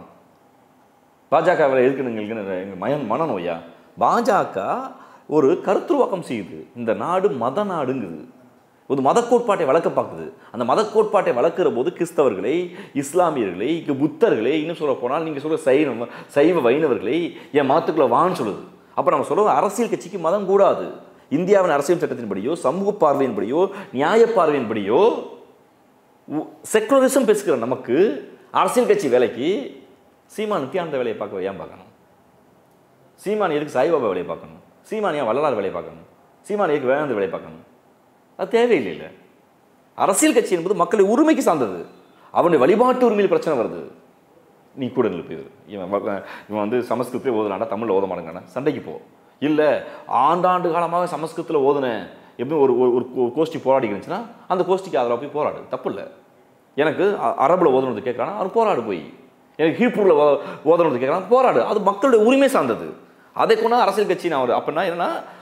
பாஜக எதுக்குனுங்களுக்கு எங்கள் மயன் மனநோயா பாஜக ஒரு கருத்துருவாக்கம் செய்யுது இந்த நாடு மத நாடுங்குது ஒரு மத கோட்பாட்டை வளர்க்க பார்க்குது அந்த மத கோட்பாட்டை வளர்க்குற போது கிறிஸ்தவர்களை இஸ்லாமியர்களை இங்க புத்தர்களை இன்னும் சொல்ல போனால் நீங்கள் சொல்ற சைவ சைவ வைணவர்களை என் மதத்துக்குள்ள வான்னு சொல்லுது அப்போ நம்ம சொல்லுவோம் அரசியல் கட்சிக்கு மதம் கூடாது இந்தியாவின் அரசியல் சட்டத்தின்படியோ சமூக பார்வையின்படியோ நியாய பார்வையின்படியோ செக்குலரிசம் பேசுகிற நமக்கு அரசியல் கட்சி வேலைக்கு சீமான் நித்யானந்த வேலையை பார்க்க ஏன் பார்க்கணும் சீமான் எதுக்கு சாய்பாபா வேலையை பார்க்கணும் சீமான் ஏன் வள்ளலார் வேலையை பார்க்கணும் சீமான் எதுக்கு வேதாந்த வேலையை பார்க்கணும் அது தேவையில்லை இல்லை அரசியல் கட்சி என்பது மக்களின் உரிமைக்கு சார்ந்தது அவனுடைய வழிபாட்டு உரிமையில் பிரச்சனை வருது நீ கூட நிற்பு இவர் இவன் வ- இவன் வந்து சமஸ்கிருதத்தில் ஓதுனாடா தமிழில் ஓத மாட்டேங்கானா சண்டைக்கு போ இல்லை ஆண்டாண்டு காலமாக சமஸ்கிருதத்தில் ஓதுனேன் எப்படி ஒரு ஒரு ஒரு கோ- கோஷ்டி போராடி இருந்துச்சுன்னா அந்த கோஷ்டிக்கு ஆதரவாக போய் போராடு தப்பு இல்லை எனக்கு அ- அரபுல ஓதுனது கேட்குறானா அவர் போராடு போய் எனக்கு ஹீப்ரூவில் ஓ ஓதுனது கேட்குறான் போராடு அது மக்களுடைய உரிமை சார்ந்தது அதை கொண்டா அரசியல் கட்சி நான் ஒரு அப்படின்னா என்னன்னா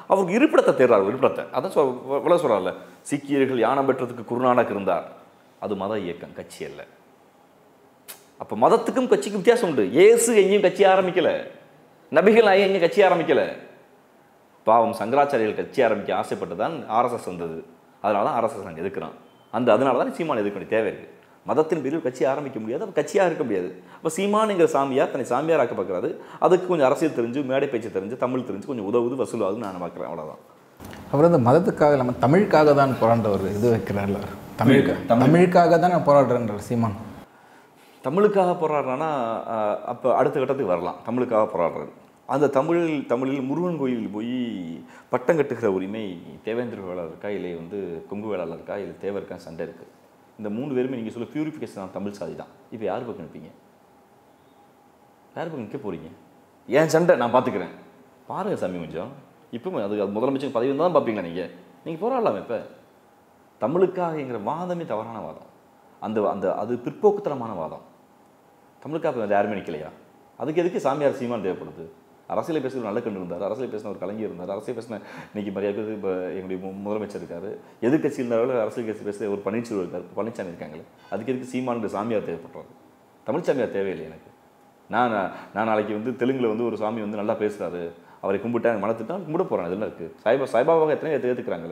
அவருக்கு இருப்பிடத்தை தேடுறாரு இருப்பிடத்தை அதான் சொல் விளக்க சொல்கிறார்ல சீக்கியர்கள் யானம் பெற்றதுக்கு குருநானக் இருந்தார் அது மத இயக்கம் கட்சி அல்ல அப்போ மதத்துக்கும் கட்சிக்கும் வித்தியாசம் உண்டு இயேசு எங்கேயும் கட்சி ஆரம்பிக்கல நபிகள் நாயகம் எங்கேயும் கட்சி ஆரம்பிக்கல பாவம் சங்கராச்சாரியர்கள் கட்சி ஆரம்பிக்க ஆசைப்பட்டு தான் ஆர்எஸ்எஸ் வந்தது அதனால தான் ஆர்எஸ்எஸ் நாங்கள் எதுக்குறோம் அந்த அதனால தான் சீமான் எதுக்க வேண்டிய தேவை இருக்குது மதத்தின் பேரில் கட்சி ஆரம்பிக்க முடியாது அப்போ கட்சியாக இருக்க முடியாது அப்போ சீமானுங்கிற சாமியார் தன்னை சாமியார் ஆக்க பார்க்குறாரு அதுக்கு கொஞ்சம் அரசியல் தெரிஞ்சு மேடை பேச்சு தெரிஞ்சு தமிழ் தெரிஞ்சு கொஞ்சம் உதவுது வசூலாகுது நான் பார்க்குறேன் அவ்வளோதான் அவர் வந்து மதத்துக்காக இல்லாமல் தமிழுக்காக தான் போராண்ட ஒரு இது வைக்கிறார்ல அவர் தமிழுக்கு தமிழுக்காக தான் நான் போராடுறேன்றார் சீமான் தமிழுக்காக போராடுறான்னா அப்போ அடுத்த கட்டத்துக்கு வரலாம் தமிழுக்காக போராடுறது அந்த தமிழில் தமிழில் முருகன் கோயிலில் போய் பட்டம் கட்டுகிற உரிமை தேவேந்திர வேளாளர் இருக்கா இல்லை வந்து கொங்கு வேளாளர் இருக்கா இல்லை தேவருக்கா சண்டை இருக்குது இந்த மூணு பேருமே நீங்கள் சொல்ல பியூரிஃபிகேஷன் தமிழ் சாதி தான் இப்போ யார் பக்கம் நிற்பீங்க யார் பக்கம் நிற்க போகிறீங்க ஏன் சண்டை நான் பார்த்துக்கிறேன் பாருங்கள் சாமி கொஞ்சம் இப்போ அது அது முதலமைச்சர் பதவி தான் பார்ப்பீங்களா நீங்கள் நீங்கள் போராடலாம் இப்போ தமிழுக்காகங்கிற வாதமே தவறான வாதம் அந்த அந்த அது பிற்போக்குத்தனமான வாதம் தமிழுக்காக வேறு யாருமே நிற்கலையா அதுக்கு எதுக்கு சாமியார் சீமான் தேவைப்படுது அரசியலை பேசுகிற நல்ல கண்டு இருந்தார் அரசியல் பேசின ஒரு கலைஞர் இருந்தார் அரசியல் பேசின இன்னைக்கு மரியாதை இப்போ எங்களுடைய மு- முதலமைச்சர் இருக்காரு எதிர்க்கட்சி இருந்தாலும் அரசியல் கட்சி பேச ஒரு பன்னீர்செல்வம் இருக்கார் பழனிசாமி இருக்காங்களே அதுக்கு எதுக்கு சீமான் சாமியார் தேவைப்படுறாரு தமிழ் சாமியார் தேவையில்லை எனக்கு நான் நான் நாளைக்கு வந்து தெலுங்கில் வந்து ஒரு சாமி வந்து நல்லா பேசுகிறாரு அவரை கும்பிட்டா மனத்துட்டா கும்பிட போகிறேன் இதெல்லாம் இருக்குது சாய்பா சாய்பாபாவை எத்தனை பேர் ஏற்றுக்கிறாங்களே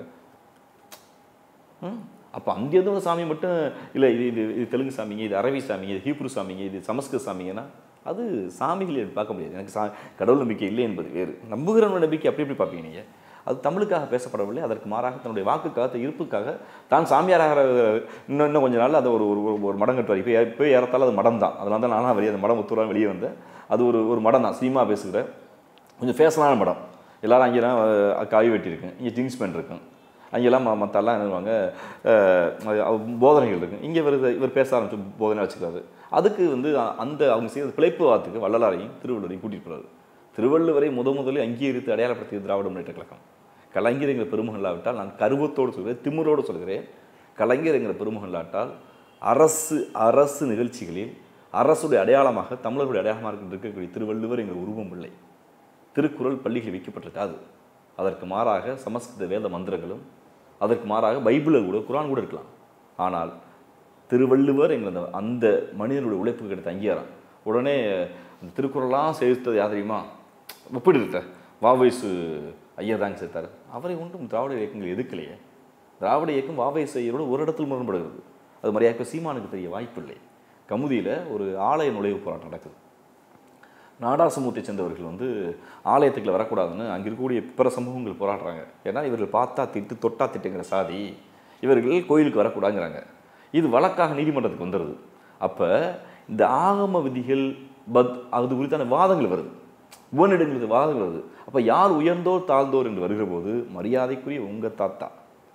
அப்போ அங்கேருந்து ஒரு சாமி மட்டும் இல்லை இது இது இது தெலுங்கு சாமிங்க இது அரபி சாமிங்க இது ஹீப்ரு சாமிங்க இது சமஸ்கிருத சாமிங்கன்னா அது சாமிகளை பார்க்க முடியாது எனக்கு சா கடவுள் நம்பிக்கை இல்லை என்பது வேறு நம்புகிறவனோட நம்பிக்கை அப்படி எப்படி பார்ப்பீங்க நீங்கள் அது தமிழுக்காக பேசப்படவில்லை அதற்கு மாறாக தன்னுடைய வாக்குக்காக தன் இருப்புக்காக தான் சாமியாராகிற இன்னும் இன்னும் கொஞ்ச நாள் அதை ஒரு ஒரு ஒரு- ஒரு மடம் கட்டுவார் இப்போ இப்போ ஏறத்தாலும் அது மடம் தான் அதனால தான் நானும் வெளியே அந்த மடம் ஒத்துறான் வெளியே வந்தேன் அது ஒரு ஒரு மடம் தான் சினிமா பேசுகிற கொஞ்சம் ஃபேஷனான மடம் எல்லாரும் அங்கெல்லாம் அஹ், காய் வெட்டியிருக்கும் இங்கே ஜீன்ஸ் பேண்ட் இருக்கும் அங்கெல்லாம் ம- மத்தெல்லாம் என்ன பண்ணுவாங்க அஹ், அது போதனைகள் இருக்கும் இங்கே இவர் இவர் பேச ஆரம்பிச்சு போதனை வச்சுக்கிறாரு அதுக்கு வந்து அ- அந்த அவங்க செய்த பிழைப்பு வாத்துக்கு வள்ளலாரையும் திருவள்ளுவரையும் கூட்டிகிட்டு போகிறாரு திருவள்ளுவரை முத முதலில் அங்கீகரித்து அடையாளப்படுத்தியது திராவிட முன்னேற்ற கழகம் கலைஞர் என்கிற பெருமகளாவிட்டால் நான் கருவத்தோடு சொல்கிறேன் திமிரோடு சொல்கிறேன் கலைஞர் என்கிற பெருமகளாட்டால் அரசு அரசு நிகழ்ச்சிகளில் அரசுடைய அடையாளமாக தமிழர்களுடைய அடையாளமாக இருக்கக்கூடிய திருவள்ளுவர் எங்கள் உருவம் இல்லை திருக்குறள் பள்ளிகள் வைக்கப்பட்டிருக்காது அதற்கு மாறாக சமஸ்கிருத வேத மந்திரங்களும் அதற்கு மாறாக பைபிளில் கூட குரான் கூட இருக்கலாம் ஆனால் திருவள்ளுவர் எங்கள் அந்த அந்த மனிதனுடைய உழைப்புக்கு கிடைத்த அங்கீகாரம் உடனே அந்த திருக்குறளாம் சேர்த்தது யார் தெரியுமா ஒப்பிடு இருக்க வாவைசு ஐயா தாங்க சேர்த்தார் அவரை ஒன்றும் திராவிட இயக்கங்கள் எதுக்கலையே திராவிட இயக்கம் வாவைசு ஐயரோடு ஒரு இடத்தில் முரண்படுகிறது அது மரியாதை சீமானுக்கு தெரிய வாய்ப்பில்லை கமுதியில் ஒரு ஆலய நுழைவு போராட்டம் நடக்குது நாடாசமூர்த்தியை சேர்ந்தவர்கள் வந்து ஆலயத்துக்குள்ள வரக்கூடாதுன்னு அங்கே இருக்கக்கூடிய பிற சமூகங்கள் போராடுறாங்க ஏன்னா இவர்கள் பார்த்தா திட்டு தொட்டா திட்டுங்கிற சாதி இவர்கள் கோயிலுக்கு வரக்கூடாதுங்கிறாங்க இது வழக்காக நீதிமன்றத்துக்கு வந்துடுது அப்போ இந்த ஆகம விதிகள் பத் அது குறித்தான வாதங்கள் வருது உபநிடங்களுக்கு வாதங்கள் வருது அப்போ யார் உயர்ந்தோர் தாழ்ந்தோர் என்று வருகிற போது மரியாதைக்குரிய உங்கள் தாத்தா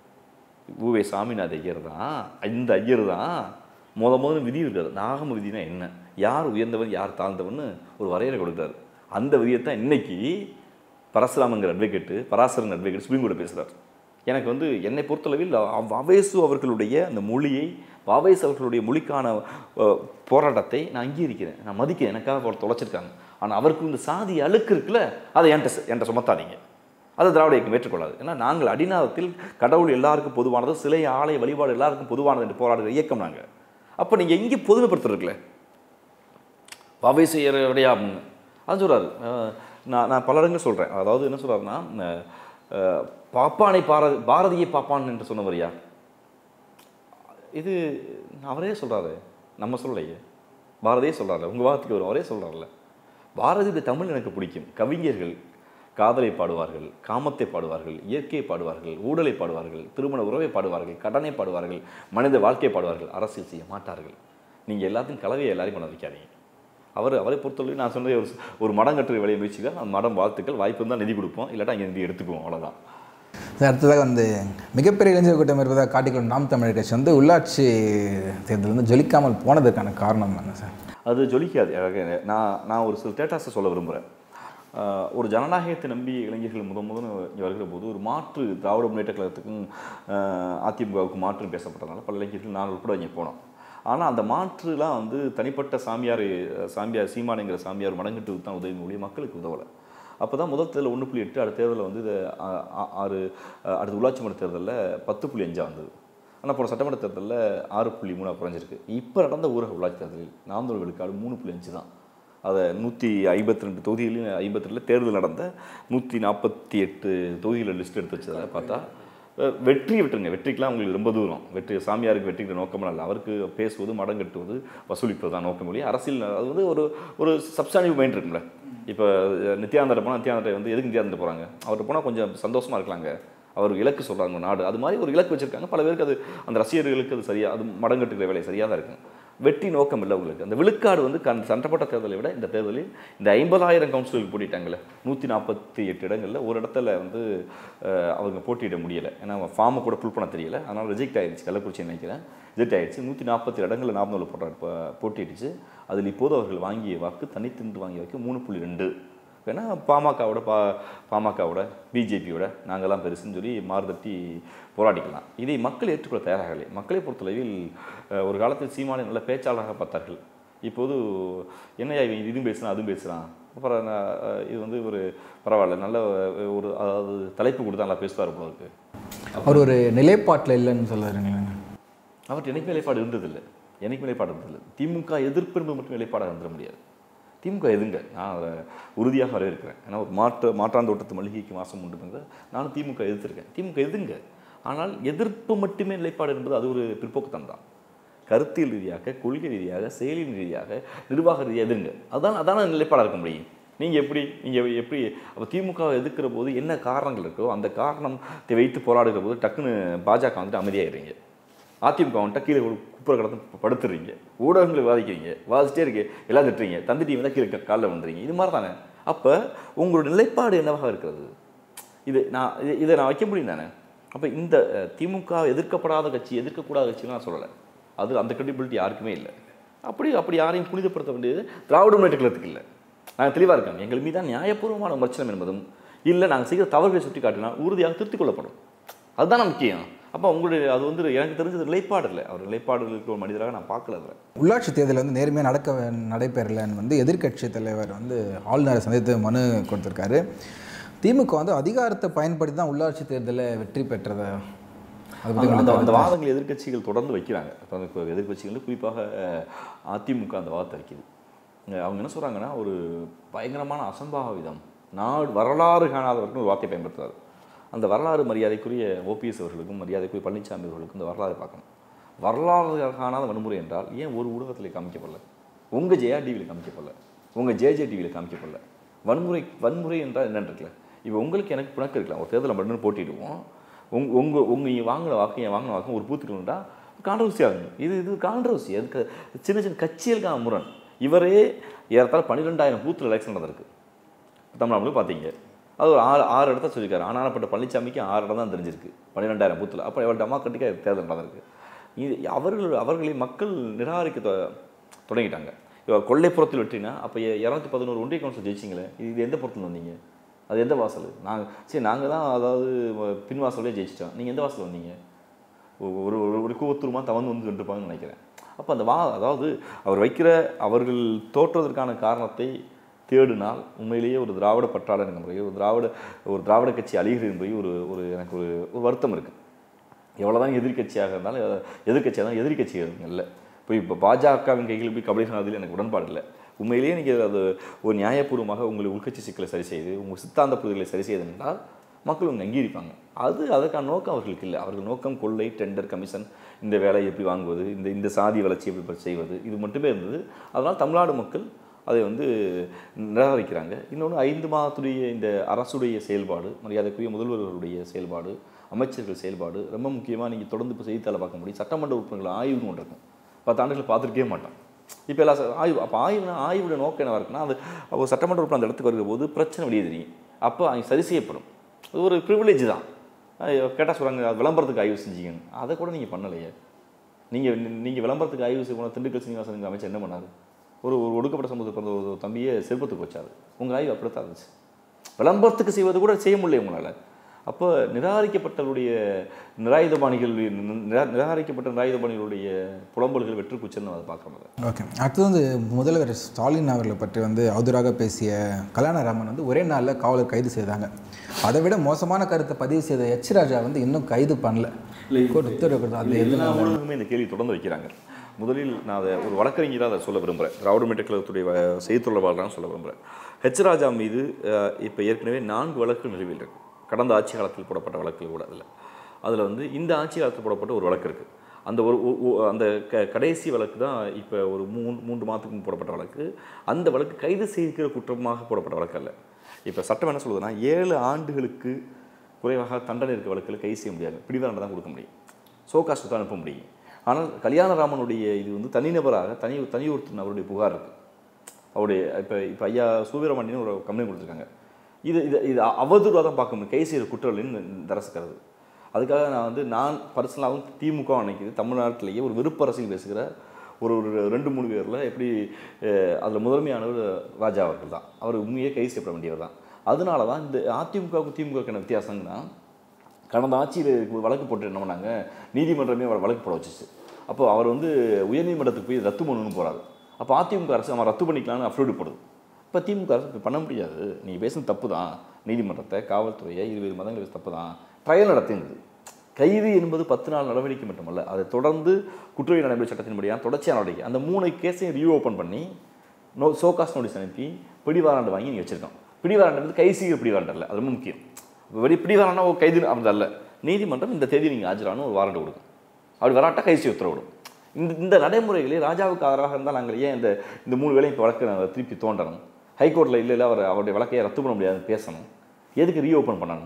ஊவே சாமிநாத ஐயர் தான் இந்த ஐயர் தான் முத முதல்ல விதி இருக்காது நாகம விதினா என்ன யார் உயர்ந்தவன் யார் தாழ்ந்தவன்னு ஒரு வரையறை கொடுக்குறாரு அந்த விதியை தான் இன்னைக்கு பரசுராமங்கிற advocate Parasaran advocate supreme court பேசுகிறார் எனக்கு வந்து என்னை பொறுத்தளவில் அவ்- வாவேசு அவர்களுடைய அந்த மொழியை வாவேசு அவர்களுடைய மொழிக்கான அஹ், போராட்டத்தை நான் அங்கீகரிக்கிறேன் நான் மதிக்கிறேன் எனக்காக அவர் தொலைச்சிருக்காங்க ஆனால் அவருக்கு இந்த சாதி அழுக்கு இருக்குல்ல அதை என்கிட்ட சு- என்கிட்ட சுமத்தாதீங்க அது திராவிட இயக்கம் ஏற்றுக்கொள்ளாது ஏன்னா நாங்கள் அடிநாதத்தில் கடவுள் எல்லாருக்கும் பொதுவானது சிலை ஆலய வழிபாடு எல்லாருக்கும் பொதுவானது என்று போராடுகிற இயக்கம் நாங்கள் அப்போ நீங்கள் எங்கே பொதுமைப்படுத்துறீங்களே வாவை செய்யறடையா அப்படின்னு அது சொல்கிறாரு நான் நான் பல இடங்கள் சொல்கிறேன் அதாவது என்ன சொல்கிறாருன்னா பாப்பானை பாரதி பாரதியை பாப்பான் என்று சொன்னவர் யார் இது அவரே சொல்கிறாரு நம்ம சொல்லலையே பாரதியே சொல்கிறாரு உங்கள் வார்த்தைக்கு வரும் அவரே சொல்கிறார்ல பாரதியுடைய தமிழ் எனக்கு பிடிக்கும் கவிஞர்கள் காதலை பாடுவார்கள் காமத்தை பாடுவார்கள் இயற்கையை பாடுவார்கள் ஊடலை பாடுவார்கள் திருமண உறவை பாடுவார்கள் கடனை பாடுவார்கள் மனித வாழ்க்கையை பாடுவார்கள் அரசியல் செய்ய மாட்டார்கள் நீங்கள் எல்லாத்தையும் கலவையை எல்லாரையும் பண்ண வைக்காதீங்க அவர் அவரை பொறுத்தவரை நான் சொன்ன ஒரு ஒரு மடம் கட்டுற வேலையை முயற்சிக்க அந்த மடம் வாழ்த்துக்கள் வாய்ப்பு இருந்தால் நிதி கொடுப்போம் இல்லாட்டா அங்கே நிதி எடுத்துக்குவோம் அவ்வளோதான் சார் அடுத்ததாக வந்து மிகப்பெரிய இளைஞர் கூட்டம் இருப்பதாக காட்டிக்கொள்ளும் நாம் தமிழர் கட்சி வந்து உள்ளாட்சி தேர்தல் வந்து ஜொலிக்காமல் போனதுக்கான காரணம் என்ன சார் அது ஜொலிக்காது அழகு. நான் நான் ஒரு சில டேட்டாஸை சொல்ல விரும்புகிறேன் ஆஹ் ஒரு ஜனநாயகத்தை நம்பி இளைஞர்கள் முத முதல்ல இங்கே வருகிற போது ஒரு மாற்று திராவிட முன்னேற்ற கழகத்துக்கும் ஆஹ் அதிமுகவுக்கு மாற்று பேசப்பட்டதுனால பல இளைஞர்கள் நான் உட்பட இங்கே போனோம் ஆனால் அந்த மாற்றுலாம் வந்து தனிப்பட்ட சாமியார் சாமியார் சீமானுங்கிற சாமியார் மடங்கிட்டு தான் உதவி மொழி மக்களுக்கு உதவலை அப்போ தான் முதல் தேர்தலில் ஒன்று புள்ளி எட்டு அடுத்த தேர்தலில் வந்து இது ஆ- ஆ- ஆறு அஹ், அடுத்த உள்ளாட்சி மன்ற தேர்தலில் பத்து புள்ளி அஞ்சா வந்தது ஆனால் போன சட்டமன்ற தேர்தலில் ஆறு புள்ளி மூணாக குறைஞ்சிருக்கு இப்போ நடந்த ஊரக உள்ளாட்சி தேர்தலில் நானூறு விழுக்காடு மூணு புள்ளி அஞ்சு தான் அதை நூற்றி ஐம்பத்தி ரெண்டு தொகுதிகளையும் ஐம்பத்தி ரெண்டில் தேர்தல் நடந்த நூற்றி நாற்பத்தி எட்டு தொகுதிகளை லிஸ்ட் எடுத்து வச்சதை பார்த்தா அஹ், வெற்றி விட்டுருங்க வெற்றிக்கெலாம் உங்களுக்கு ரொம்ப தூரம் வெற்றி சாமியாருக்கு வெற்றிக்கிற நோக்கமெல்லாம் இல்லை அவருக்கு பேசுவது மடம் கட்டுவது வசூலிப்பது தான் நோக்கம் இல்லையா அரசியல் அது வந்து ஒரு ஒரு சப்ஸ்டாண்டிவ் மைண்ட் இருக்கும்ல இப்போ நித்யானந்தர் போனால் நித்யானந்தர் வந்து எதுக்கு நித்யானந்தர் போகிறாங்க அவர்கிட்ட போனால் கொஞ்சம் சந்தோஷமாக இருக்கலாங்க அவர் இலக்கு சொல்கிறாங்க நாடு அது மாதிரி ஒரு இலக்கு வச்சிருக்காங்க பல பேருக்கு அது அந்த ரசிகர்களுக்கு அது சரியா அது மடங்கட்டுக்கிற வேலை சரியாக தான் இருக்கும் வெற்றி நோக்கம் இல்லை உங்களுக்கு அந்த விழுக்காடு வந்து கண் சட்டப்பட்ட தேர்தலை விட இந்த தேர்தலில் இந்த ஐம்பதாயிரம் கவுன்சிலுக்கு போட்டிட்டாங்கல்ல நூற்றி நாற்பத்தி எட்டு இடங்களில் ஒரு இடத்துல வந்து அஹ், அவங்க போட்டியிட முடியலை ஏன்னா ஃபார்மை கூட புல் பண்ண தெரியல அதனால் ரிஜெக்ட் ஆயிடுச்சு கள்ளக்குறிச்சி நினைக்கிறேன் ரிஜெக்ட் ஆயிடுச்சு நூற்றி நாற்பத்தி இடங்களில் நார்மல் போட்டார் இப்போ போட்டியிடுச்சு அதில் இப்போது அவர்கள் வாங்கிய வாக்கு தனித்தின்று வாங்கிய வாக்கு மூணு புள்ளி ரெண்டு ஏன்னா பாமகவோட பா பாமகவோட பிஜேபியோட நாங்கள்லாம் பெருசுன்னு சொல்லி மாறுதட்டி போராடிக்கலாம் இதை மக்கள் ஏற்றுக்கொள்ள தயாராகலை மக்களை பொறுத்தளவில் அஹ், ஒரு காலத்தில் சீமானை நல்ல பேச்சாளராக பார்த்தார்கள் இப்போது என்னையா இவன் இதுவும் பேசுகிறான் அதுவும் பேசுகிறான் அப்புறம் நான், அஹ், இது வந்து ஒரு பரவாயில்ல நல்ல அஹ், ஒரு அதாவது தலைப்பு கொடுத்தா நல்லா பேசுவார் போல இருக்கு அவர் ஒரு நிலைப்பாட்டில் இல்லைன்னு சொல்லுறீங்களா அவர்கிட்ட என்னைக்கு நிலைப்பாடு இருந்ததில்லை என்னைக்கு நிலைப்பாடு இருந்ததில்லை திமுக எதிர்ப்பு என்பது மட்டும் நிலைப்பாடாக இருந்துட முடியாது திமுக எதுங்க நான் அதை உறுதியாக வரவேற்கிறேன் ஏன்னா ஒரு மாற்று மாற்றாந்தோட்டத்து மளிகைக்கு மாசம் உண்டுங்க நானும் திமுக எதிர்த்திருக்கேன் திமுக எதுங்க ஆனால் எதிர்ப்பு மட்டுமே நிலைப்பாடு என்பது அது ஒரு பிற்போக்குத்தனம் தான் கருத்தியல் ரீதியாக கொள்கை ரீதியாக செயலின் ரீதியாக நிர்வாக ரீதியாக எதுங்க அதான் அதான நிலைப்பாடாக இருக்க முடியும் நீங்கள் எப்படி நீங்கள் எப்படி அப்போ திமுகவை எதிர்க்கிற போது என்ன காரணங்கள் இருக்கோ அந்த காரணத்தை வைத்து போராடுகிற போது டக்குன்னு பாஜக வந்துட்டு அமைதியாகிறீங்க அதிமுக வந்துட்டா கீழே ஒரு குப்பரை கடந்து படுத்துறீங்க ஊடகங்களை வாதிக்கிறீங்க வாதிச்சிட்டே இருக்கு எல்லாம் திட்டுறீங்க தந்துட்டு வந்தால் கீழே க- காலில் வந்துறீங்க இது மாதிரி தானே அப்போ உங்களோட நிலைப்பாடு என்னவாக இருக்கிறது இது நான் இது- இதை நான் வைக்க முடியும் தானே அப்போ இந்த அஹ், திமுக எதிர்க்கப்படாத கட்சி எதிர்க்கக்கூடாத கட்சின்னு நான் சொல்லலை அது அந்த கிரெடிபிலிட்டி யாருக்குமே இல்லை அப்படி அப்படி யாரையும் புனிதப்படுத்த வேண்டியது திராவிட முன்னேற்ற கழகத்துக்கு இல்லை நாங்கள் தெளிவாக இருக்கோம் எங்கள் மீதான் நியாயபூர்வமான விமர்சனம் என்பதும் இல்லை நாங்கள் செய்கிற தவறுகளை சுட்டி காட்டினால் உறுதியாக திருத்திக் கொள்ளப்படும் அதுதான் முக்கியம் அப்போ உங்களுடைய அது வந்து எனக்கு தெரிஞ்சது நிலைப்பாடு இல்லை அவர் நிலைப்பாடு இருக்கிற ஒரு மனிதராக நான் பார்க்கல அதில் உள்ளாட்சி தேர்தல் வந்து நேர்மையாக நடக்க நடைபெறலைன்னு வந்து எதிர்க்கட்சி தலைவர் வந்து ஆளுநரை சந்தித்து மனு கொடுத்துருக்காரு திமுக வந்து அதிகாரத்தை பயன்படுத்தி தான் உள்ளாட்சி தேர்தலில் வெற்றி பெற்றதை அதை பத்தி அந்த- அந்த உங்களுக்கு அந்த வாதங்கள் எதிர்க்கட்சிகள் தொடர்ந்து வைக்கிறாங்க இப்போ அந்த இப்போ எதிர்க்கட்சிகள் குறிப்பாக அஹ், அதிமுக அந்த வாதத்தை வைக்குது அஹ் அவங்க என்ன சொல்கிறாங்கன்னா ஒரு பயங்கரமான அசம்பாவிதம் நாடு வரலாறு காணாதவர்கள் ஒரு வார்த்தையை பயன்படுத்துறாரு அந்த வரலாறு மரியாதைக்குரிய ஓபிஎஸ் அவர்களுக்கும் மரியாதைக்குரிய பழனிசாமி அவர்களுக்கும் இந்த வரலாறு பார்க்கணும் வரலாறு காணாத வன்முறை என்றால் ஏன் ஒரு ஊடகத்தில் காமிக்கப்படல உங்கள் ஜெயா டிவியில் காமிக்கப்படல உங்கள் ஜேஜே டிவியில் காமிக்கப்படல வன்முறை வன்முறை என்றால் என்னன்னு இருக்குல்ல இப்போ உங்களுக்கு எனக்கு பிணக்கு இருக்கலாம் ஒரு தேர்தலில் மட்டும் போட்டிடுவோம் உங் உங்கள் உங்கள் வாங்கின வாக்கு என் வாங்கின வாக்கு ஒரு பூத்துட்டுண்டா கான்ட்ரவர்சி ஆகும் இது இது கான்ட்ரவர்சி அதுக்கு சின்ன சின்ன கட்சிகளுக்கான முரண் இவரே ஏறத்தாழ பன்னிரெண்டாயிரம் பூத்தில் எலெக்ஷன் நடந்திருக்கு தமிழ்நாட்டில் பார்த்தீங்க அது ஒரு ஆறு ஆறு இடத்த சொல்லியிருக்காரு ஆனாப்பட்ட பழனிசாமிக்கு ஆறு இடம் தான் தெரிஞ்சிருக்கு பன்னிரெண்டாயிரம் பூத்தில் அப்போ எவ்வளோ டெமோக்ராட்டிக்காக தேர்தல் நடந்திருக்கு இது அவர்கள் அவர்களை மக்கள் நிராகரிக்க தொ- தொடங்கிட்டாங்க இப்போ கொல்லைப்புறத்தில் வெற்றினா அப்போ இரநூத்தி பதினோரு ஒன்றிய கவுன்சில் ஜெயிச்சிங்களே இது எந்த புறத்துல வந்தீங்க அது எந்த வாசல் நாங்கள் சரி நாங்கள் தான் அதாவது பின் வாசலே ஜெயிச்சிட்டோம் நீங்கள் எந்த வாசல் வந்தீங்க ஒரு ஒரு ஒரு கூவத்தூரமாக தவந்து வந்து இருப்பாங்கன்னு நினைக்கிறேன் அப்போ அந்த வா அதாவது அவர் வைக்கிற அவர்கள் தோற்றுவதற்கான காரணத்தை தேடினால் உண்மையிலேயே ஒரு திராவிட பற்றாளர் என்ற முறையில் ஒரு திராவிட ஒரு திராவிட கட்சி அழிகிறது என்பது ஒரு ஒரு எனக்கு ஒரு ஒரு வருத்தம் இருக்குது எவ்வளோதான் எதிர்க்கட்சியாக இருந்தாலும் எ- எதிர்க்கட்சியாக இருந்தாலும் எதிர்க்கட்சிகள் இல்லை இப்போ இப்போ பாஜகவின் கையில் போய் கபடி சொன்னதில் எனக்கு உடன்பாடு இல்லை உண்மையிலேயே நீங்கள் அது ஒரு நியாயபூர்வமாக உங்கள் உள்கட்சி சிக்கலை சரி செய்து உங்கள் சித்தாந்த புரிதலை சரி செய்து என்றால் மக்கள் உங்க அங்கீகரிப்பாங்க அது அதற்கான நோக்கம் அவர்களுக்கு இல்லை அவர்கள் நோக்கம் கொள்ளை டெண்டர் கமிஷன் இந்த வேலையை எப்படி வாங்குவது இந்த இந்த சாதி வளர்ச்சி எப்படி செய்வது இது மட்டுமே இருந்தது அதனால் தமிழ்நாடு மக்கள் அதை வந்து நிராகரிக்கிறாங்க இன்னொன்று ஐந்து மாதத்துடைய இந்த அரசுடைய செயல்பாடு மரியாதைக்குரிய முதல்வர்களுடைய செயல்பாடு அமைச்சர்கள் செயல்பாடு ரொம்ப முக்கியமாக நீங்கள் தொடர்ந்து இப்போ செய்தித்தாளை பார்க்க முடியும் சட்டமன்ற உறுப்பினர்கள் ஆய்வுன்னு ஒன்று இருக்கும் பத்து ஆண்டுகள் பார்த்துருக்கே மாட்டோம் இப்போ எல்லாம் ச- ஆய்வு அப்போ ஆய்வுனா ஆய்வுடைய நோக்கம் என்னவா இருக்குன்னா அது அப்போ சட்டமன்ற உறுப்பினர் அந்த இடத்துக்கு வருகிற போது பிரச்சனை வெளியே தெரியும் அப்போ அங்கே சரி செய்யப்படும் அது ஒரு ப்ரிவிலேஜ் தான் கேட்டால் சொல்கிறாங்க அது விளம்பரத்துக்கு ஆய்வு செஞ்சீங்கன்னு அதை கூட நீங்கள் பண்ணலையே நீங்கள் நீங்கள் விளம்பரத்துக்கு ஆய்வு செய்ய போன திண்டுக்கல் சீனிவாசனுக்கு அமைச்சர் என்ன பண்ணார் ஒரு ஒரு ஒடுக்கப்பட்ட சமூகத்தை பிறந்த ஒரு தம்பியை செருப்பத்துக்கு வச்சாரு உங்கள் ஆய்வு அப்படித்தான் இருந்துச்சு விளம்பரத்துக்கு செய்வது கூட செய்ய முடியல உங்களால் அப்போ நிராகரிக்கப்பட்டவருடைய நிராயுதபாணிகள் நிரா நிராகரிக்கப்பட்ட நிராயுதபாணிகளுடைய புலம்பல்கள் வெற்றி குச்சன்னு அதை பார்க்குறோம் ஓகே அடுத்தது வந்து முதல்வர் ஸ்டாலின் அவர்களை பற்றி வந்து அவதூறாக பேசிய கல்யாணராமன் வந்து ஒரே நாளில் காவலர் கைது செய்தாங்க அதை விட மோசமான கருத்தை பதிவு செய்த எச் ராஜா வந்து இன்னும் கைது பண்ணல கோர்ட் உத்தரவு கொடுத்தது. அது எல்லா ஊடகங்களுமே இந்த கேள்வி தொடர்ந்து வைக்கிறாங்க முதலில் நான் அதை ஒரு வழக்கறிஞராக அதை சொல்ல விரும்புகிறேன் திராவிட முன்னேற்ற கழகத்துடைய வ- செய்தித் தொடர்பாளராக சொல்ல விரும்புகிறேன் ஹெச் ராஜா மீது இப்போ ஏற்கனவே நான்கு வழக்குகள் நிலுவையில் இருக்கு கடந்த ஆட்சி காலத்தில் போடப்பட்ட வழக்குகள் கூட அதில் அதில் வந்து இந்த ஆட்சி காலத்தில் போடப்பட்ட ஒரு வழக்கு இருக்குது அந்த ஒரு ஒ- ஒ- அந்த க கடைசி வழக்கு தான் இப்போ ஒரு மூணு மூன்று மாதத்துக்கு முன்பு போடப்பட்ட வழக்கு அந்த வழக்கு கைது செய்கிற குற்றமாக போடப்பட்ட வழக்கு அல்ல இப்போ சட்டம் என்ன சொல்லுதுன்னா ஏழு ஆண்டுகளுக்கு குறைவாக தண்டனை இருக்க வழக்கில் கைது செய்ய முடியாது பிடிவாரண்டை தான் கொடுக்க முடியும் சோகாஸ்ட் தான் அனுப்ப முடியும் ஆனால் கல்யாணராமனுடைய இது வந்து தனிநபராக தனி தனி ஒருத்தர் நபருடைய புகார் இருக்குது அவருடைய இப்போ இப்போ ஐயா சுவீரமணின்னு ஒரு கம்ப்ளைண்ட் கொடுத்துருக்காங்க இது இது இது அவதூறாக தான் பார்க்க முடியும் கை செய்கிற குற்றவாளின்னு இந்த அரசு கருது அதுக்காக நான் வந்து நான் பர்சனலாகவும் திமுக நினைக்கிறது தமிழ்நாட்டிலேயே ஒரு விருப்ப அரசியல் பேசுகிற ஒரு ஒரு ரெண்டு மூணு பேரில் எப்படி அதில் முதன்மையானவர் ராஜா அவர்கள் தான் அவர் உண்மையே கைது செய்யப்பட வேண்டியவர் தான் அதனால தான் இந்த அதிமுகவுக்கு திமுகவுக்கான வித்தியாசம்னா கடந்த ஆட்சியில் வழக்கு போட்டு என்ன பண்ணாங்க நீதிமன்றமே அவர் வழக்கு போட வச்சுச்சு அப்போ அவர் வந்து உயர்நீதிமன்றத்துக்கு போய் ரத்து பண்ணணும்னு போறாரு அப்போ அதிமுக அரசு அவன் ரத்து பண்ணிக்கலாம்னு அஃபிடவிட் போடுது இப்போ திமுக அரசு இப்படி பண்ண முடியாது நீங்கள் பேசுன தப்பு தான் நீதிமன்றத்தை காவல்துறையை இருபது மதங்கள் பேச தப்பு தான் ட்ரையல் நடத்துங்குது கைது என்பது பத்து நாள் நடவடிக்கை மட்டுமல்ல அதை தொடர்ந்து குற்றவியல் நடைமுறை சட்டத்தின்படியான தொடர்ச்சியான நடவடிக்கை அந்த மூணு கேஸையும் ரீ ஓப்பன் பண்ணி நோ சோகாஸ் நோட்டீஸ் அனுப்பி பிடிவாரண்டு வாங்கி நீங்கள் வச்சிருக்கோம் பிடிவாரண்டு வந்து கை சீக்கிர பிடிவாரண்டு இல்லை அது ரொம்ப முக்கியம் வெடி பிடிவாரண்டா ஒரு கைது அப்படி அல்ல நீதிமன்றம் இந்த தேதி நீங்கள் ஆஜரானு ஒரு வாரண்ட் கொடுக்கும் அப்படி வராட்டா கைசி உத்தரவிடும் இந்த இந்த நடைமுறைகளே ராஜாவுக்கு ஆதரவாக இருந்தால் நாங்கள் ஏன் இந்த இந்த மூணு வேலையும் இப்போ வழக்கு நாங்கள் திருப்பி தோண்டணும் ஹைகோர்ட்டில் இல்லை இல்லை அவர் அவருடைய வழக்கையை ரத்து பண்ண முடியாதுன்னு பேசணும் எதுக்கு ரீஓப்பன் பண்ணணும்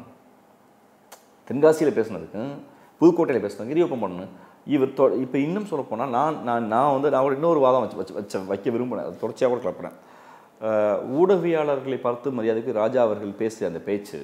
தென்காசியில் பேசுனதுக்கும் புதுக்கோட்டையில் பேசுனதுக்கு ரீஓப்பன் பண்ணணும் இவர் தொ இப்போ இன்னும் சொல்ல போனால் நான் நான் நான் வந்து நான் ஒரு இன்னொரு வாதம் வச்சு வச்சு வச்ச வைக்க விரும்பினேன் அது தொடர்ச்சியாக கூட கிளப்பினேன் ஊடகவியாளர்களை பார்த்து மரியாதைக்கு ராஜா அவர்கள் பேசிய அந்த பேச்சு